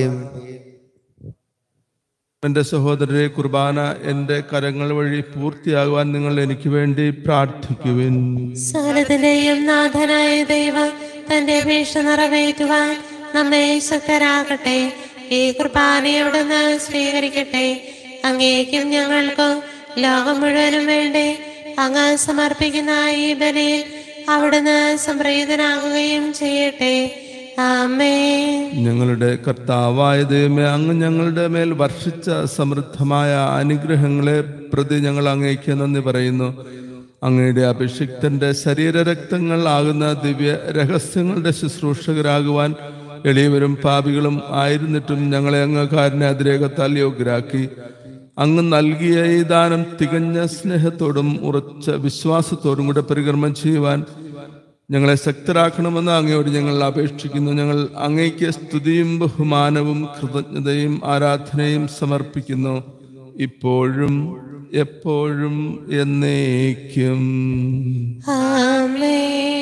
എൻ്റെ സഹോദരരെ കുർബാന എൻ്റെ കരങ്ങൾ വഴി പൂർത്തിയാകുവാൻ നിങ്ങൾ എനിക്ക് വേണ്ടി പ്രാർത്ഥിക്കുവിൻ സകലത്തിന്റെയും നാഥനായ ദൈവം തന്റെ അപേക്ഷ നിറവേറ്റുവാൻ നമ്മെ ശക്തരാകട്ടെ ഈ കുർബാനയോടൊന്ന് സ്വീകരിക്കട്ടെ അങ്ങേക്കും ഞങ്ങൾക്കും ലോകം മുഴുവനും വേണ്ടി അങ്ങ് സമർപ്പിക്കുന്ന ഈ ബലിയിൽ അവിടുന്ന് സംപ്രീതനാകുകയും ചെയ്യട്ടെ ആമേ ഞങ്ങളുടെ കർത്താവായ ദൈവമേ അങ്ങ് ഞങ്ങളുടെ മേൽ വർഷിച്ച സമൃദ്ധമായ അനുഗ്രഹങ്ങളെ പ്രതി ഞങ്ങൾ അങ്ങേക്ക് നന്ദി പറയുന്നു അങ്ങയുടെ അഭിഷിക്തന്റെ ശരീരരക്തങ്ങൾ ആകുന്ന ദിവ്യ രഹസ്യങ്ങളുടെ ശുശ്രൂഷകരാകുവാൻ എളിയവരും പാപികളും ആയിരുന്നിട്ടും ഞങ്ങളെ അങ്ങ് കാരുണ്യാതിരേകത്താൽ യോഗ്യരാക്കി അങ്ങ് നൽകിയ ഈ ദാനം തികഞ്ഞ സ്നേഹത്തോടും ഉറച്ച വിശ്വാസത്തോടും കൂടെ പരികർമ്മം ചെയ്യുവാൻ ഞങ്ങളെ ശക്തരാക്കണമെന്ന് അങ്ങയോട് ഞങ്ങൾ അപേക്ഷിക്കുന്നു ഞങ്ങൾ അങ്ങയ്ക്ക് സ്തുതിയും ബഹുമാനവും കൃതജ്ഞതയും ആരാധനയും സമർപ്പിക്കുന്നു ഇപ്പോഴും എപ്പോഴും എന്നേക്കും ആമേ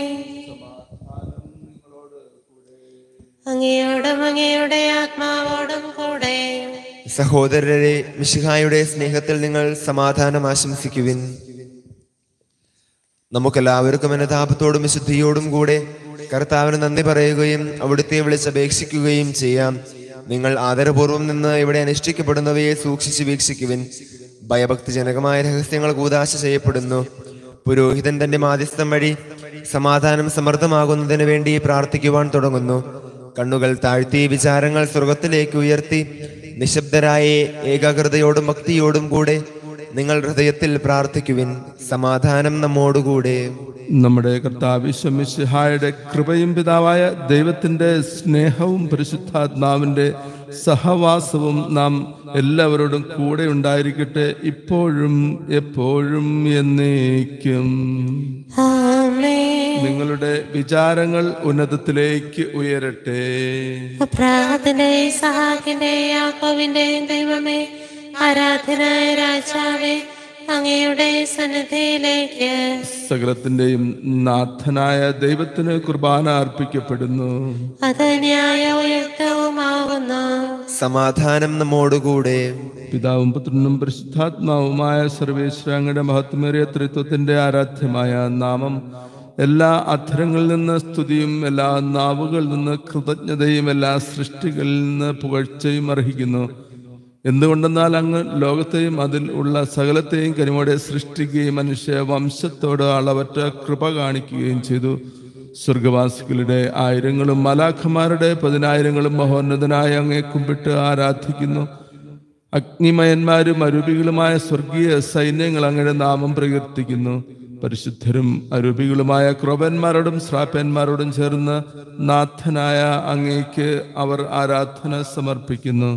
അങ്ങയോടും അങ്ങയുടെ ആത്മാവോടും കൂടെ സഹോദരരെ മിശിഹായുടെ സ്നേഹത്തിൽ നിങ്ങൾ സമാധാനം ആശംസിക്കുവിൻ നമുക്കെല്ലാവർക്കും അനുതാപത്തോടും വിശുദ്ധിയോടും കൂടെ കർത്താവിന് നന്ദി പറയുകയും അവിടുത്തെ വിളിച്ചപേക്ഷിക്കുകയും ചെയ്യാം നിങ്ങൾ ആദരപൂർവ്വം നിന്ന് ഇവിടെ അനുഷ്ഠിക്കപ്പെടുന്നവയെ സൂക്ഷിച്ച് വീക്ഷിക്കുവിൻ ഭയഭക്തിജനകമായ രഹസ്യങ്ങൾ കൂതാശ ചെയ്യപ്പെടുന്നു പുരോഹിതൻ തന്റെ മാധ്യസ്ഥം വഴി സമാധാനം സമൃദ്ധമാകുന്നതിന് വേണ്ടി പ്രാർത്ഥിക്കുവാൻ തുടങ്ങുന്നു കണ്ണുകൾ താഴ്ത്തി വിചാരങ്ങൾ സ്വർഗത്തിലേക്ക് ഉയർത്തി നിശബ്ദരായ ഏകാഗ്രതയോടും ഭക്തിയോടും കൂടെ നിങ്ങൾ ഹൃദയത്തിൽ പ്രാർത്ഥിക്കുവിൻ സമാധാനം നമ്മോടുകൂടെ നമ്മുടെ കർത്താവിശ്വമിശിഹായുടെ കൃപയും പിതാവായ ദൈവത്തിന്റെ സ്നേഹവും പരിശുദ്ധാത്മാവിന്റെ സഹവാസവും നാം എല്ലാവരോടും കൂടെ ഉണ്ടായിരിക്കട്ടെ ഇപ്പോഴും എപ്പോഴും എന്നേക്കും ആമേൻ നിങ്ങളുടെ വിചാരങ്ങൾ ഉന്നതത്തിലേക്ക് ഉയരട്ടെ പ്രാർത്ഥനയെ സഹാക്കിന്റെ യാക്കോവിന്റെ ദൈവമേ ആരാധനായ രാജാവേ അങ്ങയുടെ സന്നിധിയിലേക്ക് സകലത്തിന്റെയും നാഥനായ ദൈവത്തിന് കുർബാന അർപ്പിക്കപ്പെടുന്നു അത് ന്യായയുക്തവുമാകുന്നു സമാധാനം നമ്മോടുകൂടെ പിതാവും പുത്രനും പരിശുദ്ധാത്മാവുമായ സർവേശ്വരങ്ങളുടെ മഹത്വമേറിയ ത്രിത്വത്തിന്റെ ആരാധ്യമായ നാമം എല്ലാ അധരങ്ങളിൽ നിന്ന് സ്തുതിയും എല്ലാ നാവുകളിൽ നിന്ന് കൃതജ്ഞതയും എല്ലാ സൃഷ്ടികളിൽ നിന്ന് പുകഴ്ചയും അർഹിക്കുന്നു എന്തുകൊണ്ടെന്നാൽ അങ്ങ് ലോകത്തെയും അതിൽ ഉള്ള സകലത്തെയും കനിമോടെ സൃഷ്ടിക്കുകയും മനുഷ്യ വംശത്തോട് അളവറ്റ കൃപ കാണിക്കുകയും ചെയ്തു സ്വർഗവാസികളുടെ ആയിരങ്ങളും മലാഖമാരുടെ പതിനായിരങ്ങളും മഹോന്നതനായ അങ്ങേ കുമ്പിട്ട് ആരാധിക്കുന്നു അഗ്നിമയന്മാരും അരൂപികളുമായ സ്വർഗീയ സൈന്യങ്ങൾ അങ്ങയുടെ നാമം പ്രകീർത്തിക്കുന്നു പരിശുദ്ധരും അരൂപികളുമായ ക്രോപന്മാരോടും ശ്രാപ്പന്മാരോടും ചേർന്ന് നാഥനായ അങ്ങേക്ക് അവർ ആരാധന സമർപ്പിക്കുന്നു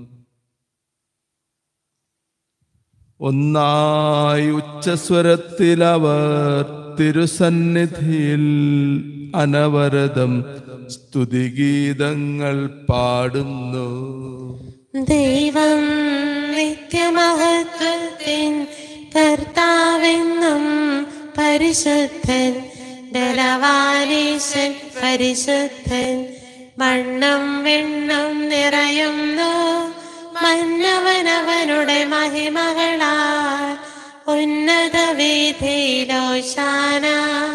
ഒന്നായി ഉച്ചസ്വരത്തിൽ അവർ തിരുസന്നിധിയിൽ അനവരതം സ്തുതിഗീതങ്ങൾ പാടുന്നു ദൈവം നിത്യമഹത്വത്തിൻ കർത്താവെന്നും പരിശുദ്ധൻ ബലവാനീശൻ പരിശുദ്ധൻ മണ്ണും വെണ്ണം നിറയുന്നു മന്നവനവനുടെ മഹിമകളാൽ ഉന്നത വീതിയിലോശാന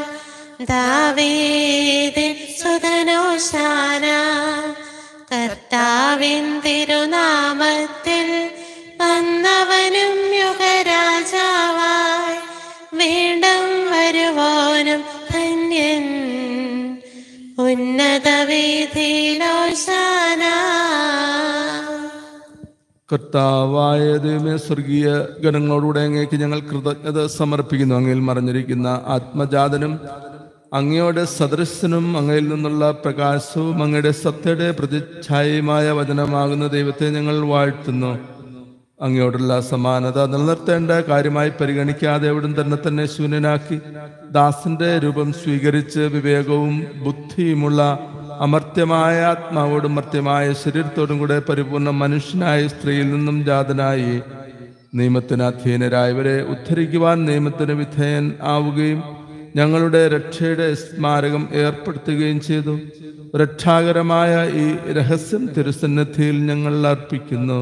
ദാവീദിൻ സുതനോശാന കർത്താവിൻ തിരുനാമത്തിൽ വന്നവനും യുഗരാജാവായി വീണ്ടും വരുവാനും ധന്യൻ ഉന്നത വീതിയിലോശാന കർത്താവായ ദൈവമേ സ്വർഗീയ ഗണങ്ങളോടുകൂടെ അങ്ങേക്ക് ഞങ്ങൾ കൃതജ്ഞത സമർപ്പിക്കുന്നു അങ്ങയിൽ മറഞ്ഞിരിക്കുന്ന ആത്മജാതനും അങ്ങയുടെ സദൃശനും അങ്ങയിൽ നിന്നുള്ള പ്രകാശവും അങ്ങയുടെ സത്യയുടെ പ്രതിച്ഛായയുമായ വചനമാകുന്ന ദൈവത്തെ ഞങ്ങൾ വാഴ്ത്തുന്നു അങ്ങയോടുള്ള സമാനത നിലനിർത്തേണ്ട കാര്യമായി പരിഗണിക്കാതെ എവിടും തന്നെ തന്നെ ശൂന്യനാക്കി ദാസന്റെ രൂപം സ്വീകരിച്ച് വിവേകവും ബുദ്ധിയുമുള്ള അമർത്യമായ ആത്മാവോടും മർത്യമായ ശരീരത്തോടും കൂടെ പരിപൂർണ മനുഷ്യനായ സ്ത്രീയിൽ നിന്നും ജാതനായി നിയമത്തിന് അധീനരായവരെ ഉദ്ധരിക്കുവാൻ നിയമത്തിന് വിധേയൻ ആവുകയും ഞങ്ങളുടെ രക്ഷയുടെ സ്മാരകം ഏർപ്പെടുത്തുകയും ചെയ്തു രക്ഷാകരമായ ഈ രഹസ്യം തിരുസന്നിധിയിൽ ഞങ്ങൾ അർപ്പിക്കുന്നു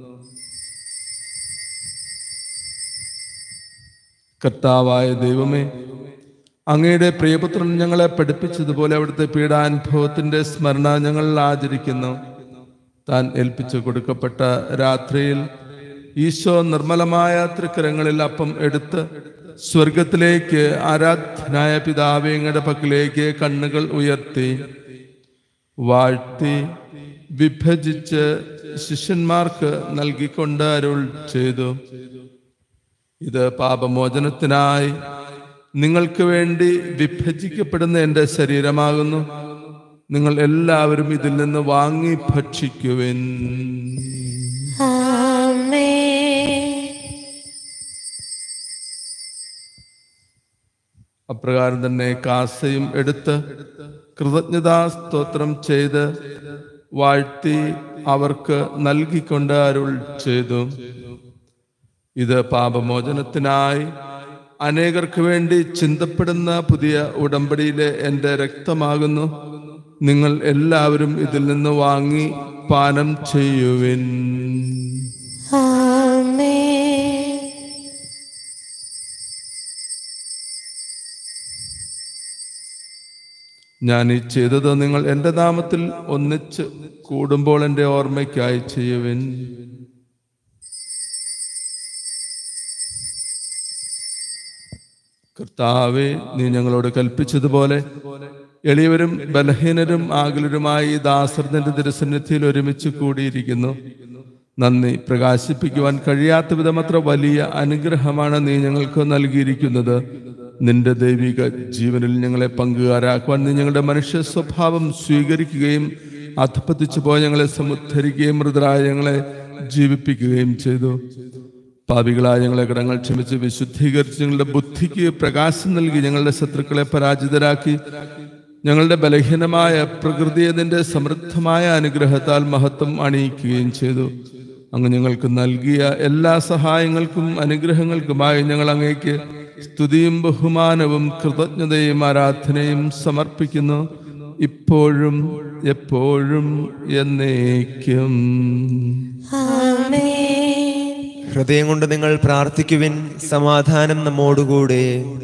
കർത്താവായ ദൈവമേ അങ്ങയുടെ പ്രിയപുത്രൻ ഞങ്ങളെ പഠിപ്പിച്ചതുപോലെ അവിടുത്തെ പീഡാനുഭവത്തിന്റെ സ്മരണ ഞങ്ങൾ ആചരിക്കുന്നു താൻ ഏൽപ്പിച്ചു കൊടുക്കപ്പെട്ട രാത്രിയിൽ ഈശോ നിർമ്മലമായ തൃക്കരങ്ങളിൽ അപ്പം എടുത്ത് സ്വർഗത്തിലേക്ക് ആരാധനായ പിതാവേങ്ങയുടെ പക്കലേക്ക് കണ്ണുകൾ ഉയർത്തി വാഴ്ത്തി വിഭജിച്ച് ശിഷ്യന്മാർക്ക് നൽകിക്കൊണ്ട് അരുൾ ചെയ്തു ഇത് പാപമോചനത്തിനായി നിങ്ങൾക്ക് വേണ്ടി വിഭജിക്കപ്പെടുന്ന എൻ്റെ ശരീരമാകുന്നു നിങ്ങൾ എല്ലാവരും ഇതിൽ നിന്ന് വാങ്ങി ഭക്ഷിക്കുവിൻ ആമേൻ അപ്രകാരം തന്നെ കാസയും എടുത്ത് കൃതജ്ഞതാ സ്തോത്രം ചെയ്ത് വാഴ്ത്തി അവർക്ക് നൽകിക്കൊണ്ട് അരുൾ ചെയ്തു ഇത് പാപമോചനത്തിനായി അനേകർക്ക് വേണ്ടി ചിന്തപ്പെടുന്ന പുതിയ ഉടമ്പടിയിലെ എൻ്റെ രക്തമാകുന്നു നിങ്ങൾ എല്ലാവരും ഇതിൽ നിന്ന് വാങ്ങി പാനം ചെയ്യുവിൻ ആമേൻ ഞാൻ ഈ ചെയ്തത് നിങ്ങൾ എൻ്റെ നാമത്തിൽ ഒന്നിച്ച് കൂടുമ്പോൾ എൻ്റെ ഓർമ്മയ്ക്കായി ചെയ്യുവിൻ കർത്താവെ നീ ഞങ്ങളോട് കൽപ്പിച്ചതുപോലെ എളിയവരും ബലഹീനരും ആകുലരുമായി ഈ ദാസർ നിന്റെ തിരുസന്നിധിയിൽ ഒരുമിച്ച് കൂടിയിരിക്കുന്നു നന്ദി പ്രകാശിപ്പിക്കുവാൻ കഴിയാത്ത വിധമത്ര വലിയ അനുഗ്രഹമാണ് നീ ഞങ്ങൾക്ക് നൽകിയിരിക്കുന്നത് നിന്റെ ദൈവിക ജീവനിൽ ഞങ്ങളെ പങ്കുകാരാക്കുവാൻ നീ ഞങ്ങളുടെ മനുഷ്യ സ്വഭാവം സ്വീകരിക്കുകയും അധപ്പതിച്ചു പോയ ഞങ്ങളെ സമുദ്ധരിക്കുകയും മൃതരായ ഞങ്ങളെ ജീവിപ്പിക്കുകയും ചെയ്തു പാപികളായ ഞങ്ങളെ കടങ്ങൾ ക്ഷമിച്ച് വിശുദ്ധീകരിച്ച് ഞങ്ങളുടെ ബുദ്ധിക്ക് പ്രകാശം നൽകി ഞങ്ങളുടെ ശത്രുക്കളെ പരാജിതരാക്കി ഞങ്ങളുടെ ബലഹീനമായ പ്രകൃതിയെ നിന്റെ സമൃദ്ധമായ അനുഗ്രഹത്താൽ മഹത്വം അണിയിക്കുകയും ചെയ്തു അങ്ങ് ഞങ്ങൾക്ക് നൽകിയ എല്ലാ സഹായങ്ങൾക്കും അനുഗ്രഹങ്ങൾക്കുമായി ഞങ്ങൾ അങ്ങേക്ക് സ്തുതിയും ബഹുമാനവും കൃതജ്ഞതയും ആരാധനയും സമർപ്പിക്കുന്നു ഇപ്പോഴും എപ്പോഴും എന്നേക്കും ആമേൻ ഹൃദയം കൊണ്ട് നിങ്ങൾ പ്രാർത്ഥിക്കുവിൻ സമാധാനം നമ്മോടുകൂടെ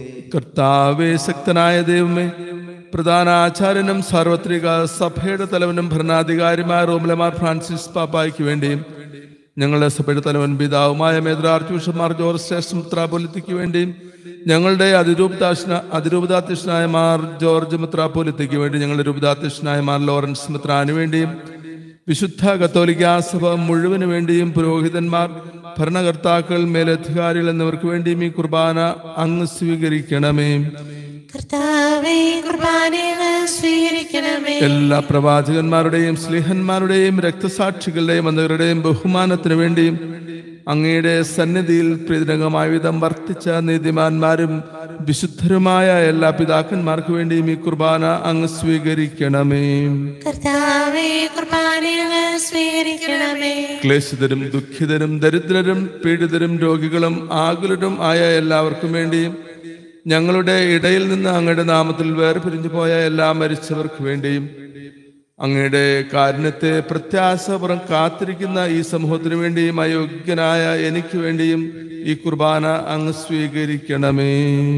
കർത്താവേ ശക്തനായ ദൈവമേ പ്രധാന ആചാര്യനും സാർവത്രിക സഭയുടെ തലവനും ഭരണാധികാരിമായ റോമലമാർ ഫ്രാൻസിസ് പാപ്പായ്ക്ക് വേണ്ടിയും ഞങ്ങളുടെ സഭയുടെ തലവൻ പിതാവുമായ മേദ്ര ആർച്ച് ബിഷപ്പ്മാർ ജോർജ് സ്റ്റേഷൻ മിത്രാപോലിത്തയ്ക്ക് വേണ്ടിയും ഞങ്ങളുടെ അതിരൂപതാഷ്ണ അതിരൂപതാധ്യക്ഷനായ മാർ ജോർജ് മിത്രാപോലിത്തയ്ക്ക് വേണ്ടി ഞങ്ങളുടെ രൂപതാധ്യക്ഷനായ മാർ ലോറൻസ് മിത്രാന് വേണ്ടിയും വിശുദ്ധ കത്തോലിക്കാ സഭ മുഴുവന് വേണ്ടിയും പുരോഹിതന്മാർ ഭരണകർത്താക്കൾ മേലധികാരികൾ എന്നിവർക്ക് വേണ്ടിയും ഈ കുർബാന അങ്ങ് സ്വീകരിക്കണമേ കർത്താവേ കുർബാനകൾ സ്വീകരിക്കണമേ എല്ലാ പ്രവാചകന്മാരുടെയും സ്ലിഹന്മാരുടെയും രക്തസാക്ഷികളുടെയും എന്നിവരുടെയും ബഹുമാനത്തിന് വേണ്ടിയും അങ്ങയുടെ സന്നിധിയിൽ പ്രീതിരംഗമായ വിധം വർത്തിച്ച നീതിമാന്മാരും വിശുദ്ധരുമായ എല്ലാ പിതാക്കന്മാർക്ക് വേണ്ടിയും ഈ കുർബാന അങ്ങ് സ്വീകരിക്കണമേ കർത്താവേ കുർബാനകൾ സ്വീകരിക്കണമേ ക്ലേശിതരും ദുഃഖിതരും ദരിദ്രരും പീഡിതരും രോഗികളും ആകുലരും ആയ എല്ലാവർക്കും വേണ്ടിയും ഞങ്ങളുടെ ഇടയിൽ നിന്ന് അങ്ങയുടെ നാമത്തിൽ വേർപിരിഞ്ഞു പോയ എല്ലാ മരിച്ചവർക്ക് വേണ്ടിയും അങ്ങയുടെ കാരുണ്യത്തെ പ്രത്യാശപുറം കാത്തിരിക്കുന്ന ഈ സമൂഹത്തിന് വേണ്ടിയും അയോഗ്യനായ എനിക്ക് വേണ്ടിയും ഈ കുർബാന അങ്ങ് സ്വീകരിക്കണമേ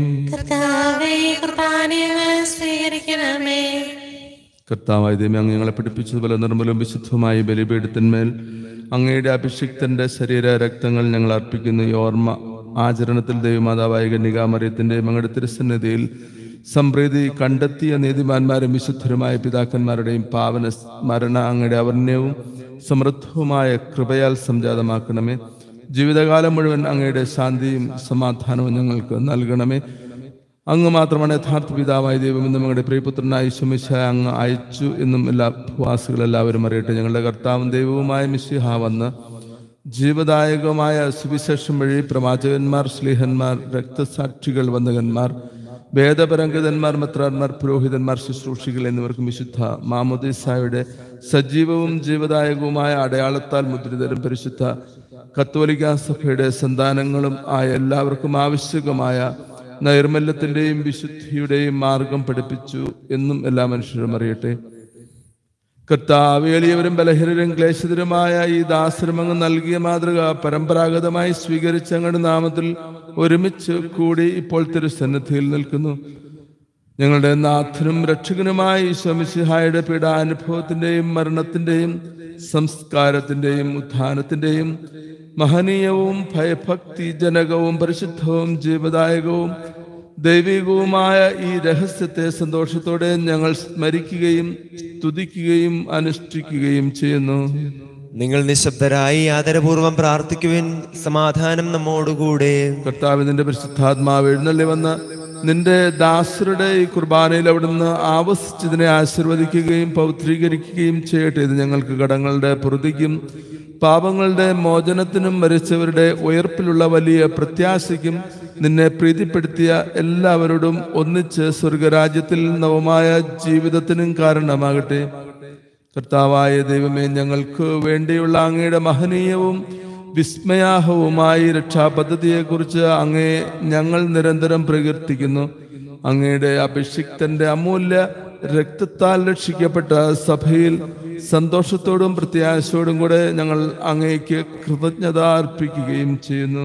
കർത്താവേ കുർബാനകൾ സ്വീകരിക്കണമേ കർത്താവായ ദൈവമേ അങ്ങ് ഞങ്ങളെ പഠിപ്പിച്ചതുപോലെ നിർമ്മലവും വിശുദ്ധമായ ഈ ബലിപീഠത്തിന്മേൽ അങ്ങയുടെ അഭിഷിക്തന്റെ ശരീര രക്തങ്ങൾ ഞങ്ങൾ അർപ്പിക്കുന്ന ഈ ഓർമ്മ ആചരണത്തിൽ ദൈവമാതാവായ കന്യകാമറിയത്തിന്റെയും അങ്ങയുടെ തിരുസന്നിധിയിൽ സംപ്രീതി കണ്ടെത്തിയ നീതിമാന്മാരും വിശുദ്ധരുമായ പിതാക്കന്മാരുടെയും പാവന സ്മരണ അങ്ങയുടെ അവർണ്യവും സമൃദ്ധവുമായ കൃപയാൽ സംജാതമാക്കണമേ ജീവിതകാലം മുഴുവൻ അങ്ങയുടെ ശാന്തിയും സമാധാനവും ഞങ്ങൾക്ക് നൽകണമേ അങ്ങ് മാത്രമാണ് യഥാർത്ഥ പിതാവായ ദൈവം എന്നും ഞങ്ങളുടെ പ്രിയപുത്രനായ ശുമിശ അങ്ങ് അയച്ചു എന്നും എല്ലാ ഭൂവാസികൾ എല്ലാവരും അറിയട്ടെ ഞങ്ങളുടെ കർത്താവും ദൈവവുമായ മിശിഹ വന്ന് ജീവദായകമായ സുവിശേഷം വഴി പ്രവാചകന്മാർ സ്ലീഹന്മാർ രക്തസാക്ഷികൾ വന്ദകന്മാർ വേദപരംഗതന്മാർ മെത്രാന്മാർ പുരോഹിതന്മാർ ശുശ്രൂഷികൾ എന്നിവർക്കും വിശുദ്ധ മാമുദീസായുടെ സജീവവും ജീവദായകവുമായ അടയാളത്താൽ മുദ്രിതരും പരിശുദ്ധ കത്തോലിക്ക സഭയുടെ സന്താനങ്ങളും ആയ എല്ലാവർക്കും ആവശ്യകമായ നൈർമല്യത്തിന്റെയും വിശുദ്ധിയുടെയും മാർഗം പഠിപ്പിച്ചു എന്നും എല്ലാ മനുഷ്യരും അറിയട്ടെ കർത്താവ് എളിയവരും ബലഹീനരും ക്ലേശിതരുമായ ഈ ദാശ്രമങ്ങൾ നൽകിയ മാതൃക പരമ്പരാഗതമായി സ്വീകരിച്ച അങ്ങയുടെ നാമത്തിൽ ഒരുമിച്ച് കൂടി ഇപ്പോൾ തിരുസന്നിധിയിൽ നിൽക്കുന്നു ഞങ്ങളുടെ നാഥനും രക്ഷകനുമായ ഈശ്വമിസിഹായുടെ പീഡാനുഭവത്തിന്റെയും മരണത്തിന്റെയും സംസ്കാരത്തിന്റെയും ഉത്ഥാനത്തിന്റെയും മഹനീയവും ഭയഭക്തിജനകവും പരിശുദ്ധവും ജീവദായകവും ദൈവികവുമായ ഈ രഹസ്യത്തെ സന്തോഷത്തോടെ ഞങ്ങൾ സ്മരിക്കുകയും സ്തുതിക്കുകയും അനുഷ്ഠിക്കുകയും ചെയ്യുന്നു നിങ്ങൾ നിശബ്ദരായി ആദരപൂർവം പ്രാർത്ഥിക്കുവിൻ സമാധാനം നമ്മോടുകൂടെ കർത്താവിന്റെ പരിശുദ്ധാത്മാവ് എഴുന്നള്ളി വന്ന് നിന്റെ ദാസരുടെ ഈ കുർബാനയിൽ അവിടുന്ന് ആവസിച്ചതിനെ ആശീർവദിക്കുകയും പൗത്രീകരിക്കുകയും ചെയ്യട്ടെ ഇത് ഞങ്ങൾക്ക് കടങ്ങളുടെ പൊറുതിക്കും പാപങ്ങളുടെ മോചനത്തിനും മരിച്ചവരുടെ ഉയർപ്പിലുള്ള വലിയ പ്രത്യാശയ്ക്കും നിന്നെ പ്രീതിപ്പെടുത്തിയ എല്ലാവരോടും ഒന്നിച്ച് സ്വർഗരാജ്യത്തിൽ നവമായ ജീവിതത്തിനും കാരണമാകട്ടെ കർത്താവായ ദൈവമേ ഞങ്ങൾക്ക് വേണ്ടിയുള്ള അങ്ങയുടെ മഹനീയവും വിസ്മയാഹവുമായി രക്ഷാപദ്ധതിയെക്കുറിച്ച് അങ്ങേ ഞങ്ങൾ നിരന്തരം പ്രകീർത്തിക്കുന്നു അങ്ങയുടെ അഭിഷിക്തന്റെ അമൂല്യ രക്തത്താൽ രക്ഷിക്കപ്പെട്ട സഭയിൽ സന്തോഷത്തോടും പ്രത്യാശയോടും കൂടെ ഞങ്ങൾ അങ്ങേക്ക് കൃതജ്ഞത അർപ്പിക്കുകയും ചെയ്യുന്നു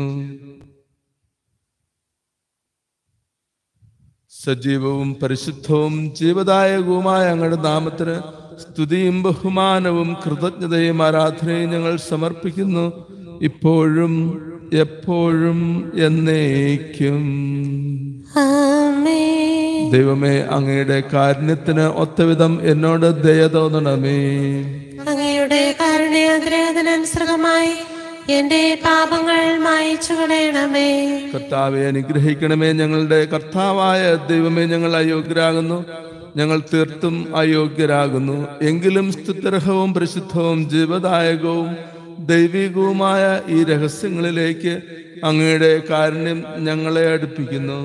സജീവവും പരിശുദ്ധവും ജീവദായകവുമായ അങ്ങയുടെ നാമത്തിന് സ്തുതിയും ബഹുമാനവും കൃതജ്ഞതയും ആരാധനയും ഞങ്ങൾ സമർപ്പിക്കുന്നു ഇപ്പോഴും എപ്പോഴും എന്നേക്കും ആമേൻ ദൈവമേ അങ്ങയുടെ കാരുണ്യത്തിന് ഒത്തവിധം എന്നോട് ദയ തോന്നണമേ അങ്ങയുടെ കാരുണ്യാഗ്രഹത്തിനനുസൃതമായി എന്റെ പാപങ്ങൾ മായിച്ചു കളയണമേ കർത്താവെ അനുഗ്രഹിക്കണമേ ഞങ്ങളുടെ കർത്താവായ ദൈവമേ ഞങ്ങൾ അയോഗ്യരാകുന്നു ഞങ്ങൾ തീർത്തും അയോഗ്യരാകുന്നു എങ്കിലും സ്തുത്യർഹവും പരിശുദ്ധവും ജീവദായകവും ദൈവികവുമായ ഈ രഹസ്യങ്ങളിലേക്ക് അങ്ങയുടെ കാരുണ്യം ഞങ്ങളെ അടുപ്പിക്കുന്നു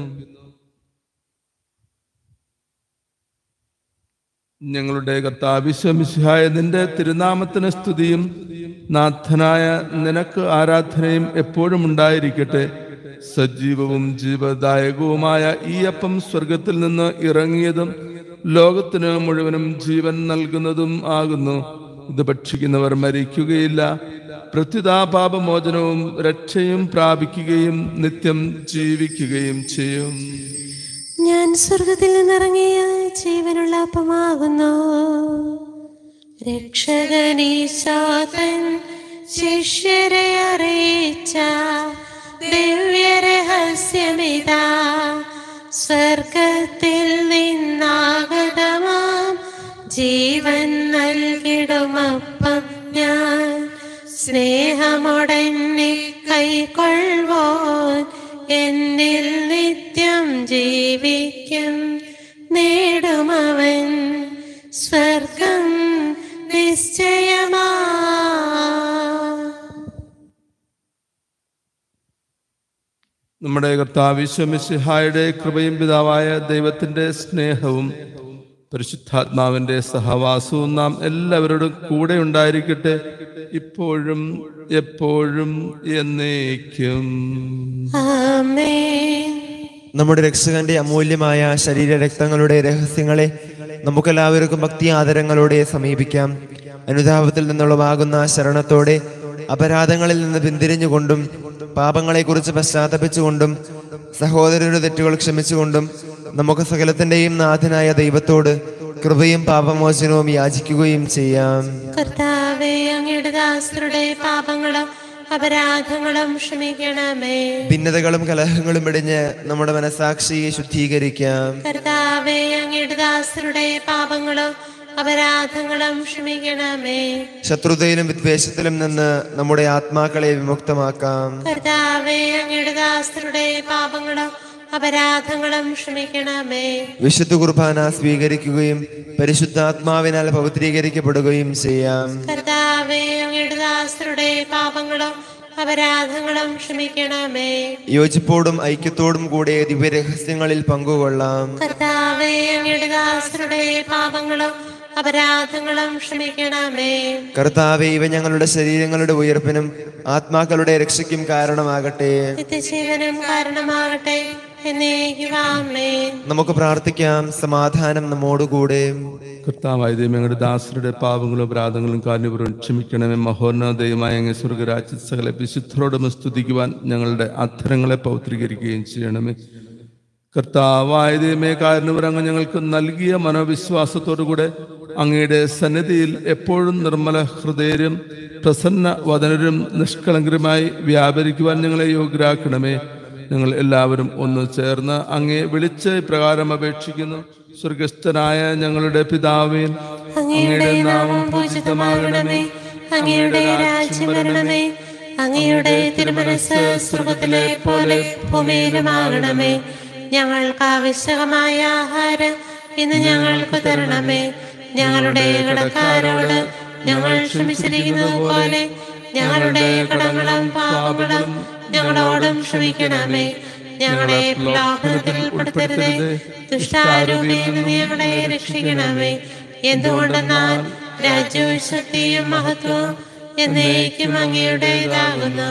ഞങ്ങളുടെ കർത്താവിശ്വമിശിഹായ നിന്റെ തിരുനാമത്തിന് സ്തുതിയും നാഥനായ നിനക്ക് ആരാധനയും എപ്പോഴും ഉണ്ടായിരിക്കട്ടെ സജീവവും ജീവദായകവുമായ ഈ അപ്പം സ്വർഗത്തിൽ നിന്ന് ഇറങ്ങിയതും ലോകത്തിന് മുഴുവനും ജീവൻ നൽകുന്നതും ആകുന്നു ഇത് ഭക്ഷിക്കുന്നവർ മരിക്കുകയില്ല പ്രത്യുതാപാപമോചനവും രക്ഷയും പ്രാപിക്കുകയും നിത്യം ജീവിക്കുകയും ചെയ്യും ഞാൻ സ്വർഗത്തിൽ നിന്നിറങ്ങിയ ജീവനുള്ള അപ്പമാകുന്നു രക്ഷകനീശോതൻ ശിഷ്യരെ അറിയിച്ച ദിവ്യരഹസ്യമിതാ സ്വർഗത്തിൽ നിന്നാഗതമാം ജീവൻ നൽകിടുമപ്പം ഞാൻ സ്നേഹമോടെന്നെ കൈക്കൊള്ളുവോൻ എന്നിൽ നിത്യം ജീവിക്കും നേടുമവൻ സ്വർഗം നിശ്ചയമാ നമ്മുടെ കർത്താവിശ്വമിശിഹായുടെ കൃപയും പിതാവായ ദൈവത്തിന്റെ സ്നേഹവും പരിശുദ്ധാത്മാവിന്റെ സഹവാസവും നാം എല്ലാവരോടും കൂടെ ഉണ്ടായിരിക്കട്ടെ ഇപ്പോഴും എപ്പോഴും എന്നേക്കും ആമേൻ നമ്മുടെ രക്ഷകന്റെ അമൂല്യമായ ശരീര രക്തങ്ങളുടെ രഹസ്യങ്ങളെ നമുക്കെല്ലാവർക്കും ഭക്തി ആദരങ്ങളോടെ സമീപിക്കാം അനുതാപത്തിൽ നിന്നുള്ളവാകുന്ന ശരണത്തോടെ അപരാധങ്ങളിൽ നിന്ന് പിന്തിരിഞ്ഞുകൊണ്ടും പാപങ്ങളെക്കുറിച്ച് പശ്ചാത്തപിച്ചുകൊണ്ടും സഹോദരരുടെ തെറ്റുകൾ ക്ഷമിച്ചുകൊണ്ടും നമുക്ക് സകലത്തിന്റെയും നാഥനായ ദൈവത്തോട് കൃപയും പാപമോചനവും യാചിക്കുകയും ചെയ്യാം കർത്താവെ അങ്ങയുടെ ദാസരുടെ പാപങ്ങളും അപരാധങ്ങളും ക്ഷമിക്കണമേ ഭിന്നതകളും കലഹങ്ങളും ഇടിഞ്ഞ് നമ്മുടെ മനസാക്ഷിയെ ശുദ്ധീകരിക്കാം കർത്താവെ അങ്ങയുടെ ദാസരുടെ പാപങ്ങളും അപരാധങ്ങളും ക്ഷമിക്കണമേ ശത്രുതയിലും വിദ്വേഷത്തിലും നിന്ന് നമ്മുടെ ആത്മാക്കളെ വിമുക്തമാക്കാം കർത്താവെ അങ്ങയുടെ ദാസരുടെ പാപങ്ങളും അപരാധങ്ങളും ക്ഷമിക്കണമേ വിശുദ്ധ കുർബാന സ്വീകരിക്കുകയും പരിശുദ്ധാത്മാവിനാൽ പവിത്രീകരിക്കപ്പെടുകയും ചെയ്യാം കർത്താവെ അങ്ങയുടെ ദാസരുടെ പാപങ്ങളും അപരാധങ്ങളും ക്ഷമിക്കണമേ യോജിപ്പോടും ഐക്യത്തോടും കൂടെ ദിവ്യരഹസ്യങ്ങളിൽ പങ്കുകൊള്ളാം കർത്താവെ അങ്ങയുടെ ദാസരുടെ പാപങ്ങളും അപരാധങ്ങളും ക്ഷമിക്കണമേ കർത്താവെ ഇവ ഞങ്ങളുടെ ശരീരങ്ങളുടെ ഉയർപ്പിനും ആത്മാക്കളുടെ രക്ഷയ്ക്കും കാരണമാകട്ടെ നിത്യജീവനും കാരണമാകട്ടെ എന്നേക്കുവാമേ നമുക്ക് പ്രാർത്ഥിക്കാം സമാധാനം നമ്മോടുകൂടെ കർത്താവായ ദൈവം ഞങ്ങളുടെ ദാസരുടെ പാപങ്ങളും അപരാധങ്ങളും കാരണപൂർവ്വം ക്ഷമിക്കണമേ മഹോന്നതയുമായ അങ്ങ് സ്വർഗരാജ്യ സകല വിശുദ്ധരോടും സ്തുതിക്കുവാൻ ഞങ്ങളുടെ അധരങ്ങളെ പൗത്രീകരിക്കുകയും ചെയ്യണമേ കർത്താവായ ദൈവമേ കാരണവർ അങ്ങ് ഞങ്ങൾക്ക് നൽകിയ മനോവിശ്വാസത്തോടുകൂടെ അങ്ങയുടെ സന്നിധിയിൽ എപ്പോഴും നിർമ്മല ഹൃദയരും പ്രസന്ന വദനരും നിഷ്കളങ്കരുമായി വ്യാപരിക്കുവാൻ ഞങ്ങളെ യോഗ്യരാക്കണമേ ഞങ്ങൾ എല്ലാവരും ഒന്ന് ചേർന്ന് അങ്ങേ വിളിച്ച് പ്രകാരം അപേക്ഷിക്കുന്നു സ്വർഗസ്ഥനായ ഞങ്ങളുടെ പിതാവേ അങ്ങയുടെ നാമം പൂജിതമാകണമേ അങ്ങയുടെ രാജ്യം വരണമേ അങ്ങയുടെ തിരുമനസ് സ്വർഗത്തിലെ പോലെ ഭൂമിയിലുമാകണമേ ഞങ്ങൾക്ക് ആവശ്യകമായ ആഹാരം ഇന്ന് ഞങ്ങൾക്ക് തരണമേ ഞങ്ങളുടെ കടക്കാരോട് ഞങ്ങൾ ക്ഷമിച്ചിരിക്കുന്നത് പോലെ ഞങ്ങളുടെ കടങ്ങളും പാപങ്ങളും ഞങ്ങളോടും ക്ഷമിക്കണമേ ഞങ്ങളെ പ്രലോഭനത്തിൽ ഉൾപ്പെടുത്തരുതേ ദുഷ്ടാരൂപിയിൽ നിന്ന് ഞങ്ങളെ രക്ഷിക്കണമേ എന്തുകൊണ്ടെന്നാൽ രാജ്യവും ശക്തിയും മഹത്വവും എന്നേക്കും അങ്ങയുടേതാകുന്നു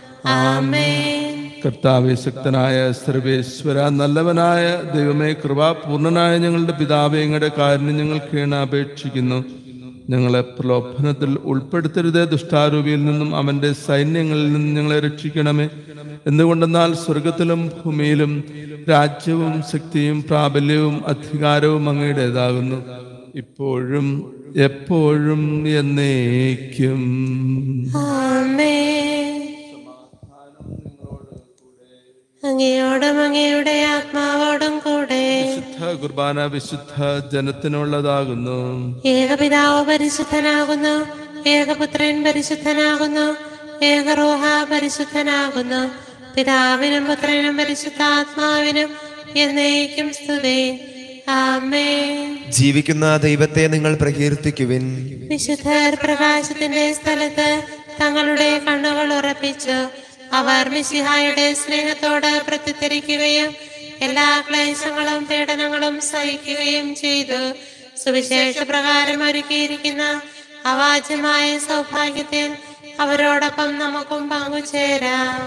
ആമേൻ കർത്താവെ ശക്തനായ സർവേശ്വര നല്ലവനായ ദൈവമേ കൃപാപൂർണനായ ഞങ്ങളുടെ പിതാവെ ഞങ്ങളുടെ കാര്യം ഞങ്ങൾ കേണ അപേക്ഷിക്കുന്നു ഞങ്ങളെ പ്രലോഭനത്തിൽ ഉൾപ്പെടുത്തരുതേ ദുഷ്ടാരൂപിയിൽ നിന്നും അവന്റെ സൈന്യങ്ങളിൽ നിന്നും ഞങ്ങളെ രക്ഷിക്കണമേ എന്തുകൊണ്ടെന്നാൽ സ്വർഗത്തിലും ഭൂമിയിലും രാജ്യവും ശക്തിയും പ്രാബല്യവും അധികാരവും അങ്ങയുടേതാകുന്നു ഇപ്പോഴും എപ്പോഴും എന്നേക്കും ആമേൻ അങ്ങയോടും അങ്ങയുടെ ആത്മാവോടും കൂടെ വിശുദ്ധ കുർബാന വിശുദ്ധ ജനത്തിനുള്ളതാകുന്നു ഏകപിതാവ് പരിശുദ്ധനാകുന്നു ഏകപുത്രൻ പരിശുദ്ധനാകുന്നു ഏകറൂഹ പരിശുദ്ധനാകുന്നു പിതാവിനും പുത്രനും പരിശുദ്ധാത്മാവിനും എന്നേക്കും സ്തുതി ആമേ ജീവിക്കുന്ന ദൈവത്തെ നിങ്ങൾ പ്രകീർത്തിക്കുവിൻ വിശുദ്ധർ പ്രകാശത്തിന്റെ സ്ഥലത്ത് തങ്ങളുടെ കണ്ണുകൾ ഉറപ്പിച്ചു അവർ മിശിഹായുടെ സ്നേഹത്തോട് പ്രത്യുത്തരിക്കുകയും എല്ലാ ക്ലേശങ്ങളും പീഡനങ്ങളും സഹിക്കുകയും ചെയ്തു സുവിശേഷ പ്രകാരം ഒരുക്കിയിരിക്കുന്ന അവാച്യമായ സൗഭാഗ്യത്തിൽ അവരോടൊപ്പം നമുക്കും പങ്കുചേരാം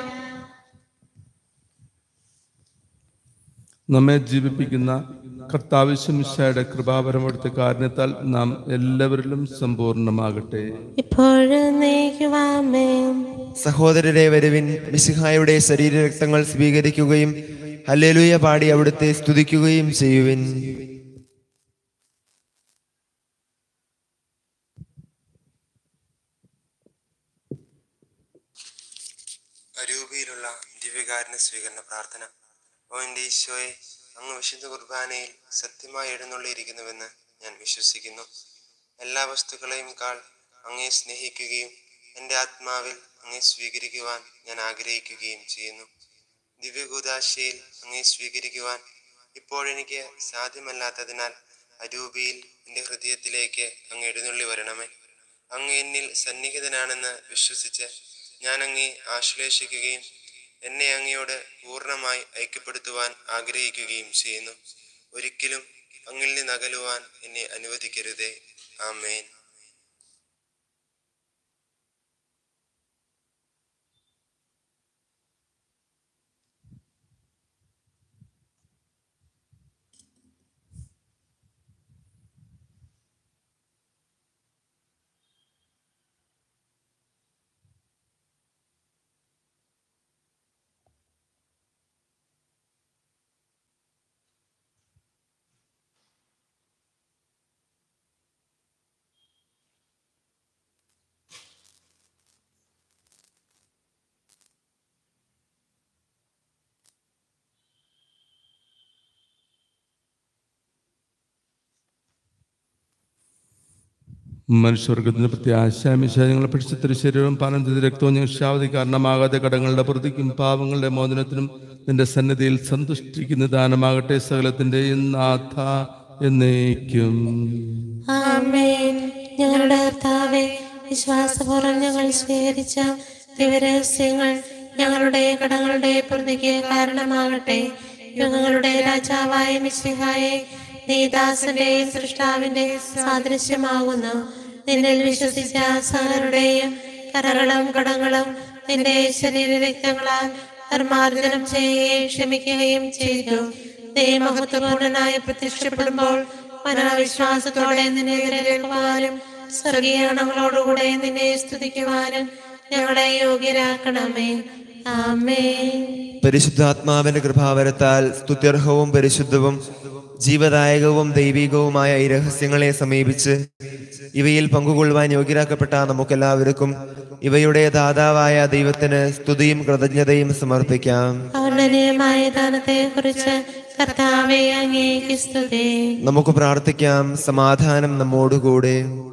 നമ്മെ ജീവിപ്പിക്കുന്ന കർത്താവിശ്വമിശയുടെ കൃപാപരമെടുത്ത കാരണത്താൽ നാം എല്ലാവരിലും സമ്പൂർണ്ണമാകട്ടെ ഇപ്പോഴും നീക്കുവാമേ സഹോദരരെ വരുവിൻ മിശിഹായുടെ ശരീരരക്തങ്ങൾ സ്വീകരിക്കുകയും ഹല്ലേലൂയ പാടി അവിടുത്തെ സ്തുതിക്കുകയും ചെയ്യുവിൻ അരൂപിയിലുള്ള ദിവ്യകാരുണ്യ സ്വീകരണ പ്രാർത്ഥന ഓ എൻ്റെ ഈശോയെ അങ്ങ് വിശുദ്ധ കുർബാനയിൽ സത്യമായി എഴുന്നള്ളിയിരിക്കുന്നുവെന്ന് ഞാൻ വിശ്വസിക്കുന്നു എല്ലാ വസ്തുക്കളെയും കാൾ അങ്ങേ സ്നേഹിക്കുകയും എൻ്റെ ആത്മാവിൽ അങ്ങേ സ്വീകരിക്കുവാൻ ഞാൻ ആഗ്രഹിക്കുകയും ചെയ്യുന്നു ദിവ്യകൂദാശയിൽ അങ്ങേ സ്വീകരിക്കുവാൻ ഇപ്പോഴെനിക്ക് സാധ്യമല്ലാത്തതിനാൽ അരൂപിയിൽ എൻ്റെ ഹൃദയത്തിലേക്ക് അങ്ങ് എഴുന്നള്ളി വരണമേ അങ്ങ് എന്നിൽ സന്നിഹിതനാണെന്ന് വിശ്വസിച്ച് ഞാൻ അങ്ങേ ആശ്ലേഷിക്കുകയും എന്നെ അങ്ങയോട് പൂർണ്ണമായി ഐക്യപ്പെടുത്തുവാൻ ആഗ്രഹിക്കുകയും ചെയ്യുന്നു ഒരിക്കലും അങ്ങിൽ നിന്ന് അകലുവാൻ എന്നെ അനുവദിക്കരുതേ ആമേൻ മനുഷ്യവർഗത്തിന് പ്രത്യാശാമിശ ഞങ്ങളെ പഠിച്ച ശരീരവും പാനം ചെയ്ത രക്തവും ഞങ്ങൾ ശാവതി കാരണമാകാതെ കടങ്ങളുടെ പ്രതിക്കും പാവങ്ങളുടെ മോചനത്തിനും നിന്റെ സന്നിധിയിൽ സന്തുഷ്ടിക്കുന്ന ദാനമാകട്ടെ സകലത്തിന്റെയും നാഥ എന്നേക്കും ആമേൻ ഞങ്ങളുടെ കർത്താവെ വിശ്വാസപൂർവ്വം ഞങ്ങൾ സ്വീകരിച്ച ദിവരഹസ്യങ്ങൾ ഞങ്ങളുടെ കടങ്ങളുടെ പ്രതിക്ക് കാരണമാകട്ടെ യുഗങ്ങളുടെ രാജാവായ മിശിഹായെ നീദാസന്റെയും സൃഷ്ടാവിന്റെ സാദൃശ്യമാകുന്നു നിന്നിൽ വിശ്വസിച്ച സകലരുടെയും കരകളും കടങ്ങളും നിന്റെ ശരീരരക്തങ്ങളാൽ നിർമാർജനം ചെയ്യുകയും ക്ഷമിക്കുകയും ചെയ്തു നീ മഹത്വപൂർണനായി പ്രത്യക്ഷപ്പെടുമ്പോൾ മനോവിശ്വാസത്തോടെ നിന്നെ എതിരേൽക്കുവാനും സ്വർഗീയ ഗണങ്ങളോടുകൂടെ നിന്നെ സ്തുതിക്കുവാനും ഞങ്ങളെ യോഗ്യരാക്കണമേ ആമേ പരിശുദ്ധാത്മാവിന്റെ കൃപാവരത്താൽ സ്തുത്യർഹവും പരിശുദ്ധവും ജീവദായകവും ദൈവികവുമായ ഈ രഹസ്യങ്ങളെ സമീപിച്ച് ഇവയിൽ പങ്കുകൊള്ളുവാൻ യോഗ്യരാക്കപ്പെട്ട നമുക്കെല്ലാവർക്കും ഇവയുടെ ദാതാവായ ദൈവത്തിന് സ്തുതിയും കൃതജ്ഞതയും സമർപ്പിക്കാം ഔന്നതീയമായ ദാനത്തെ കുറിച്ച് കർത്താവെ അങ്ങേക്ക് സ്തുതി നമുക്ക് പ്രാർത്ഥിക്കാം സമാധാനം നമ്മോടുകൂടെ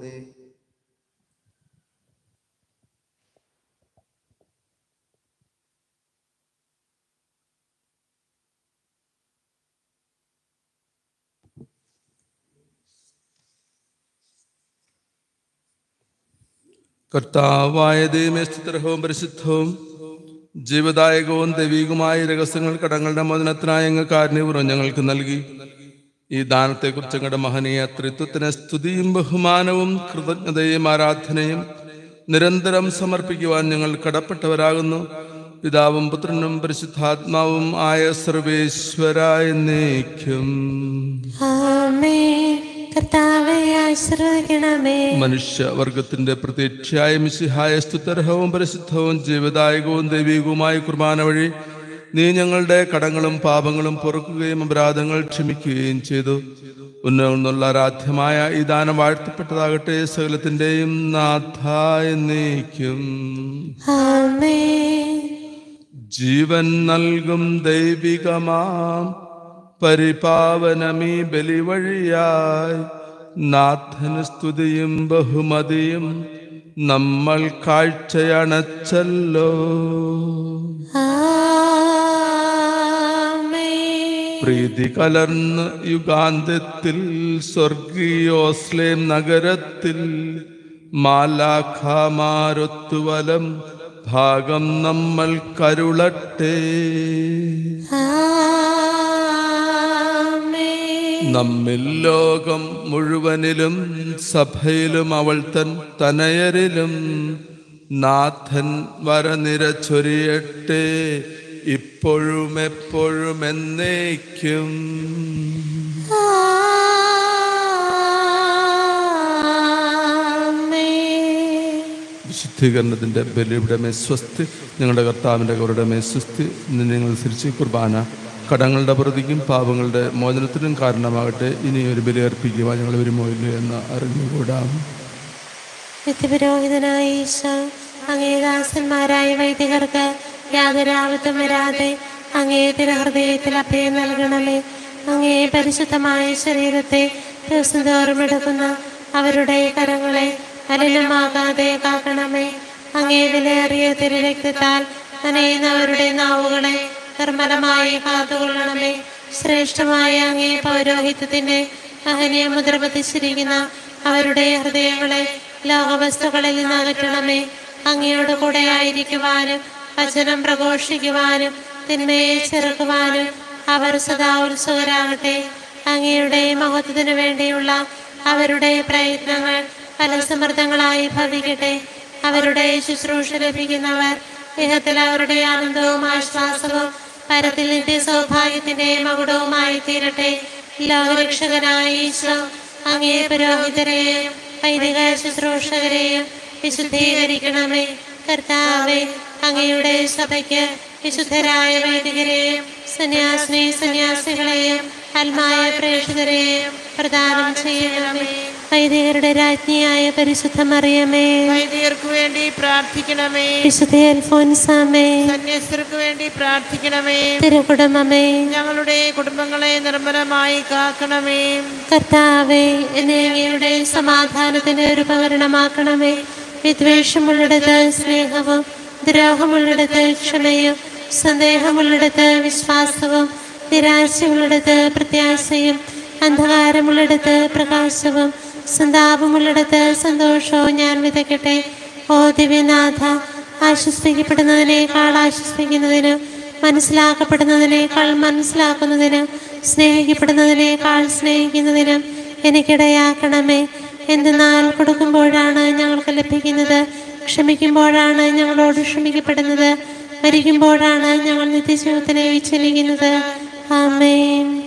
കർത്താവായ ദൈവമേ സ്തുത്യർഹവും പരിശുദ്ധവും ജീവദായകവും ദൈവികവുമായ രഹസ്യങ്ങൾ കടങ്ങളുടെ മോചനത്തിനായ അങ്ങ് കാരുണ്യപൂർവ്വം ഞങ്ങൾക്ക് നൽകി ഈ ദാനത്തെക്കുറിച്ച് ഞങ്ങളുടെ മഹനീയ ത്രിത്വത്തിന് സ്തുതിയും ബഹുമാനവും കൃതജ്ഞതയും ആരാധനയും നിരന്തരം സമർപ്പിക്കുവാൻ ഞങ്ങൾ കടപ്പെട്ടവരാകുന്നു പിതാവും പുത്രനും പരിശുദ്ധാത്മാവും ആയ സർവേശ്വരായ നീക്കും ആമേ കർത്താവെ ആശ്രയിക്കണമേ മനുഷ്യവർഗത്തിന്റെ പ്രതീക്ഷയായ മിശിഹായ സ്തുത്യർഹവും പരിശുദ്ധവും ജീവദായകവും ദൈവികവുമായ കുർബാന വഴി നീ ഞങ്ങളുടെ കടങ്ങളും പാപങ്ങളും പൊറുക്കുകയും അപരാധങ്ങൾ ക്ഷമിക്കുകയും ചെയ്തു ഉന്നതെന്നുള്ള ആരാധ്യമായ ഈ ദാനം വാഴ്ത്തപ്പെട്ടതാകട്ടെ സകലത്തിന്റെയും നാഥായ നീക്കും ആമേ ജീവൻ നൽകും ദൈവികമാം പരിപാവനമീ ബലിവഴിയായി നാഥന് സ്തുതിയും ബഹുമതിയും നമ്മൾ കാഴ്ചയണച്ചല്ലോ ആമേൻ. പ്രീതി കലർന്ന് യുഗാന്തത്തിൽ സ്വർഗീയോസ്ലേം നഗരത്തിൽ മാലാഖമാരൊത്തുവലം ഭാഗം നമ്മൾ കരുളട്ടെ ആമേൻ. നമ്മിൽ ലോകം മുഴുവനിലും സഭയിലും അവൾ തൻ തനയരിലും നാഥൻ വരനിര ചൊരിയട്ടെ ഇപ്പോഴും എപ്പോഴും എന്നേക്കും ആമേൻ. വിശുദ്ധീകരണത്തിന്റെ ബലിയുടെ മേ സ്വസ്തി ഞങ്ങളുടെ കർത്താവിന്റെ കവരുടെ മേ സ്വസ്തി ഇന്ന് നിങ്ങൾ തിരിച്ച് കുർബാന കടങ്ങളുടെ പ്രതിക്കും പാപങ്ങളുടെ മോചനത്തിനും കാരണമാകട്ടെ ഇനി ഒരു ബലി അർപ്പിക്കുവാൻ ഞങ്ങൾ വരുമോ ഇല്ലയോ എന്ന് അറിഞ്ഞുകൂടാം നിത്യപുരോഹിതനായ ഈശോ അങ്ങേദാസന്മാരായ വൈദികർക്ക് യാതൊരു ആപത്തും വരാതെ അങ്ങേ തിരഹൃദയത്തിൽ അഭയം നൽകണമേ അങ്ങേ പരിശുദ്ധമായ ശരീരത്തെ ദിവസം തോറും എടുക്കുന്ന അവരുടെ കരങ്ങളെ മലിനമാകാതെ കാക്കണമേ അങ്ങേ വിലയേറിയ തിരുരക്തത്താൽ നനയുന്നവരുടെ നാവുകളെ നിർമ്മലമായി കാത്തുകൊള്ളണമേ ശ്രേഷ്ഠമായ അങ്ങേ പൗരോഹിത്യത്തിന്റെ മഹനീയ മുദ്ര പതിച്ചിരിക്കുന്ന അവരുടെ ഹൃദയങ്ങളെ ലോകവസ്തുക്കളിൽ നിന്ന് അകറ്റണമേ അങ്ങയോട് കൂടെ ആയിരിക്കുവാനും വചനം പ്രഘോഷിക്കുവാനും തിന്മയെ ചെറുക്കുവാനും അവർ സദാ ഉത്സുകരാകട്ടെ അങ്ങയുടെ മഹത്വത്തിനു വേണ്ടിയുള്ള അവരുടെ പ്രയത്നങ്ങൾ ഫലസമൃദ്ധങ്ങളായി ഭവിക്കട്ടെ അവരുടെ ശുശ്രൂഷ ലഭിക്കുന്നവർ ഇഹത്തിൽ അവരുടെ ആനന്ദവും ആശ്വാസവും പരത്തിൽ നിത്യ സൗഭാഗ്യത്തിന്റെ മകുടവുമായി തീരട്ടെ ലോകരക്ഷകനായ ഈശോ അങ്ങേ പുരോഹിതരെയും വൈദിക ശുശ്രൂഷകരെയും വിശുദ്ധീകരിക്കണമേ കർത്താവെ അങ്ങയുടെ സഭയ്ക്ക് വിശുദ്ധരായ വൈദികരെയും സന്യാസിനി സന്യാസികളെയും അൽമായ പ്രേക്ഷിതരെയും പ്രദാനം ചെയ്യണമേ വൈദികരുടെ രാജ്ഞിയായ പരിശുദ്ധ മറിയമേ വൈദികർക്ക് വേണ്ടി പ്രാർത്ഥിക്കണമേ വിശുദ്ധ അൽഫോൻസാമേ സന്യസ്തർക്ക് വേണ്ടി പ്രാർത്ഥിക്കണമേ തിരുകുടുംബമേ ഞങ്ങളുടെ കുടുംബങ്ങളെ നിർമ്മലമായി കാക്കണമേ കർത്താവെ എന്നെ അങ്ങയുടെ സമാധാനത്തിന് ഒരു പകരണമാക്കണമേ വിദ്വേഷമുള്ളിടത്ത് സ്നേഹവും ദ്രോഹമുള്ളിടത്ത് ക്ഷമയും സന്ദേഹമുള്ളിടത്ത് വിശ്വാസവും നിരാശയുള്ളിടത്ത് പ്രത്യാശയും അന്ധകാരമുള്ളിടത്ത് പ്രകാശവും സന്താപമുള്ളിടത്ത് സന്തോഷവും ഞാൻ വിതയ്ക്കട്ടെ ഓ ദിവ്യനാഥ ആശ്വസിപ്പിക്കപ്പെടുന്നതിനേക്കാൾ ആശ്വസിപ്പിക്കുന്നതിനും മനസ്സിലാക്കപ്പെടുന്നതിനേക്കാൾ മനസ്സിലാക്കുന്നതിനും സ്നേഹിക്കപ്പെടുന്നതിനേക്കാൾ സ്നേഹിക്കുന്നതിനും എനിക്കിടയാക്കണമേ എന്തെന്നാൽ കൊടുക്കുമ്പോഴാണ് ഞങ്ങൾക്ക് ലഭിക്കുന്നത് ക്ഷമിക്കുമ്പോഴാണ് ഞങ്ങളോട് ക്ഷമിക്കപ്പെടുന്നത് മരിക്കുമ്പോഴാണ് ഞങ്ങൾ നിത്യജീവിതത്തിനെ വിച്ചലിക്കുന്നത് ആമേൻ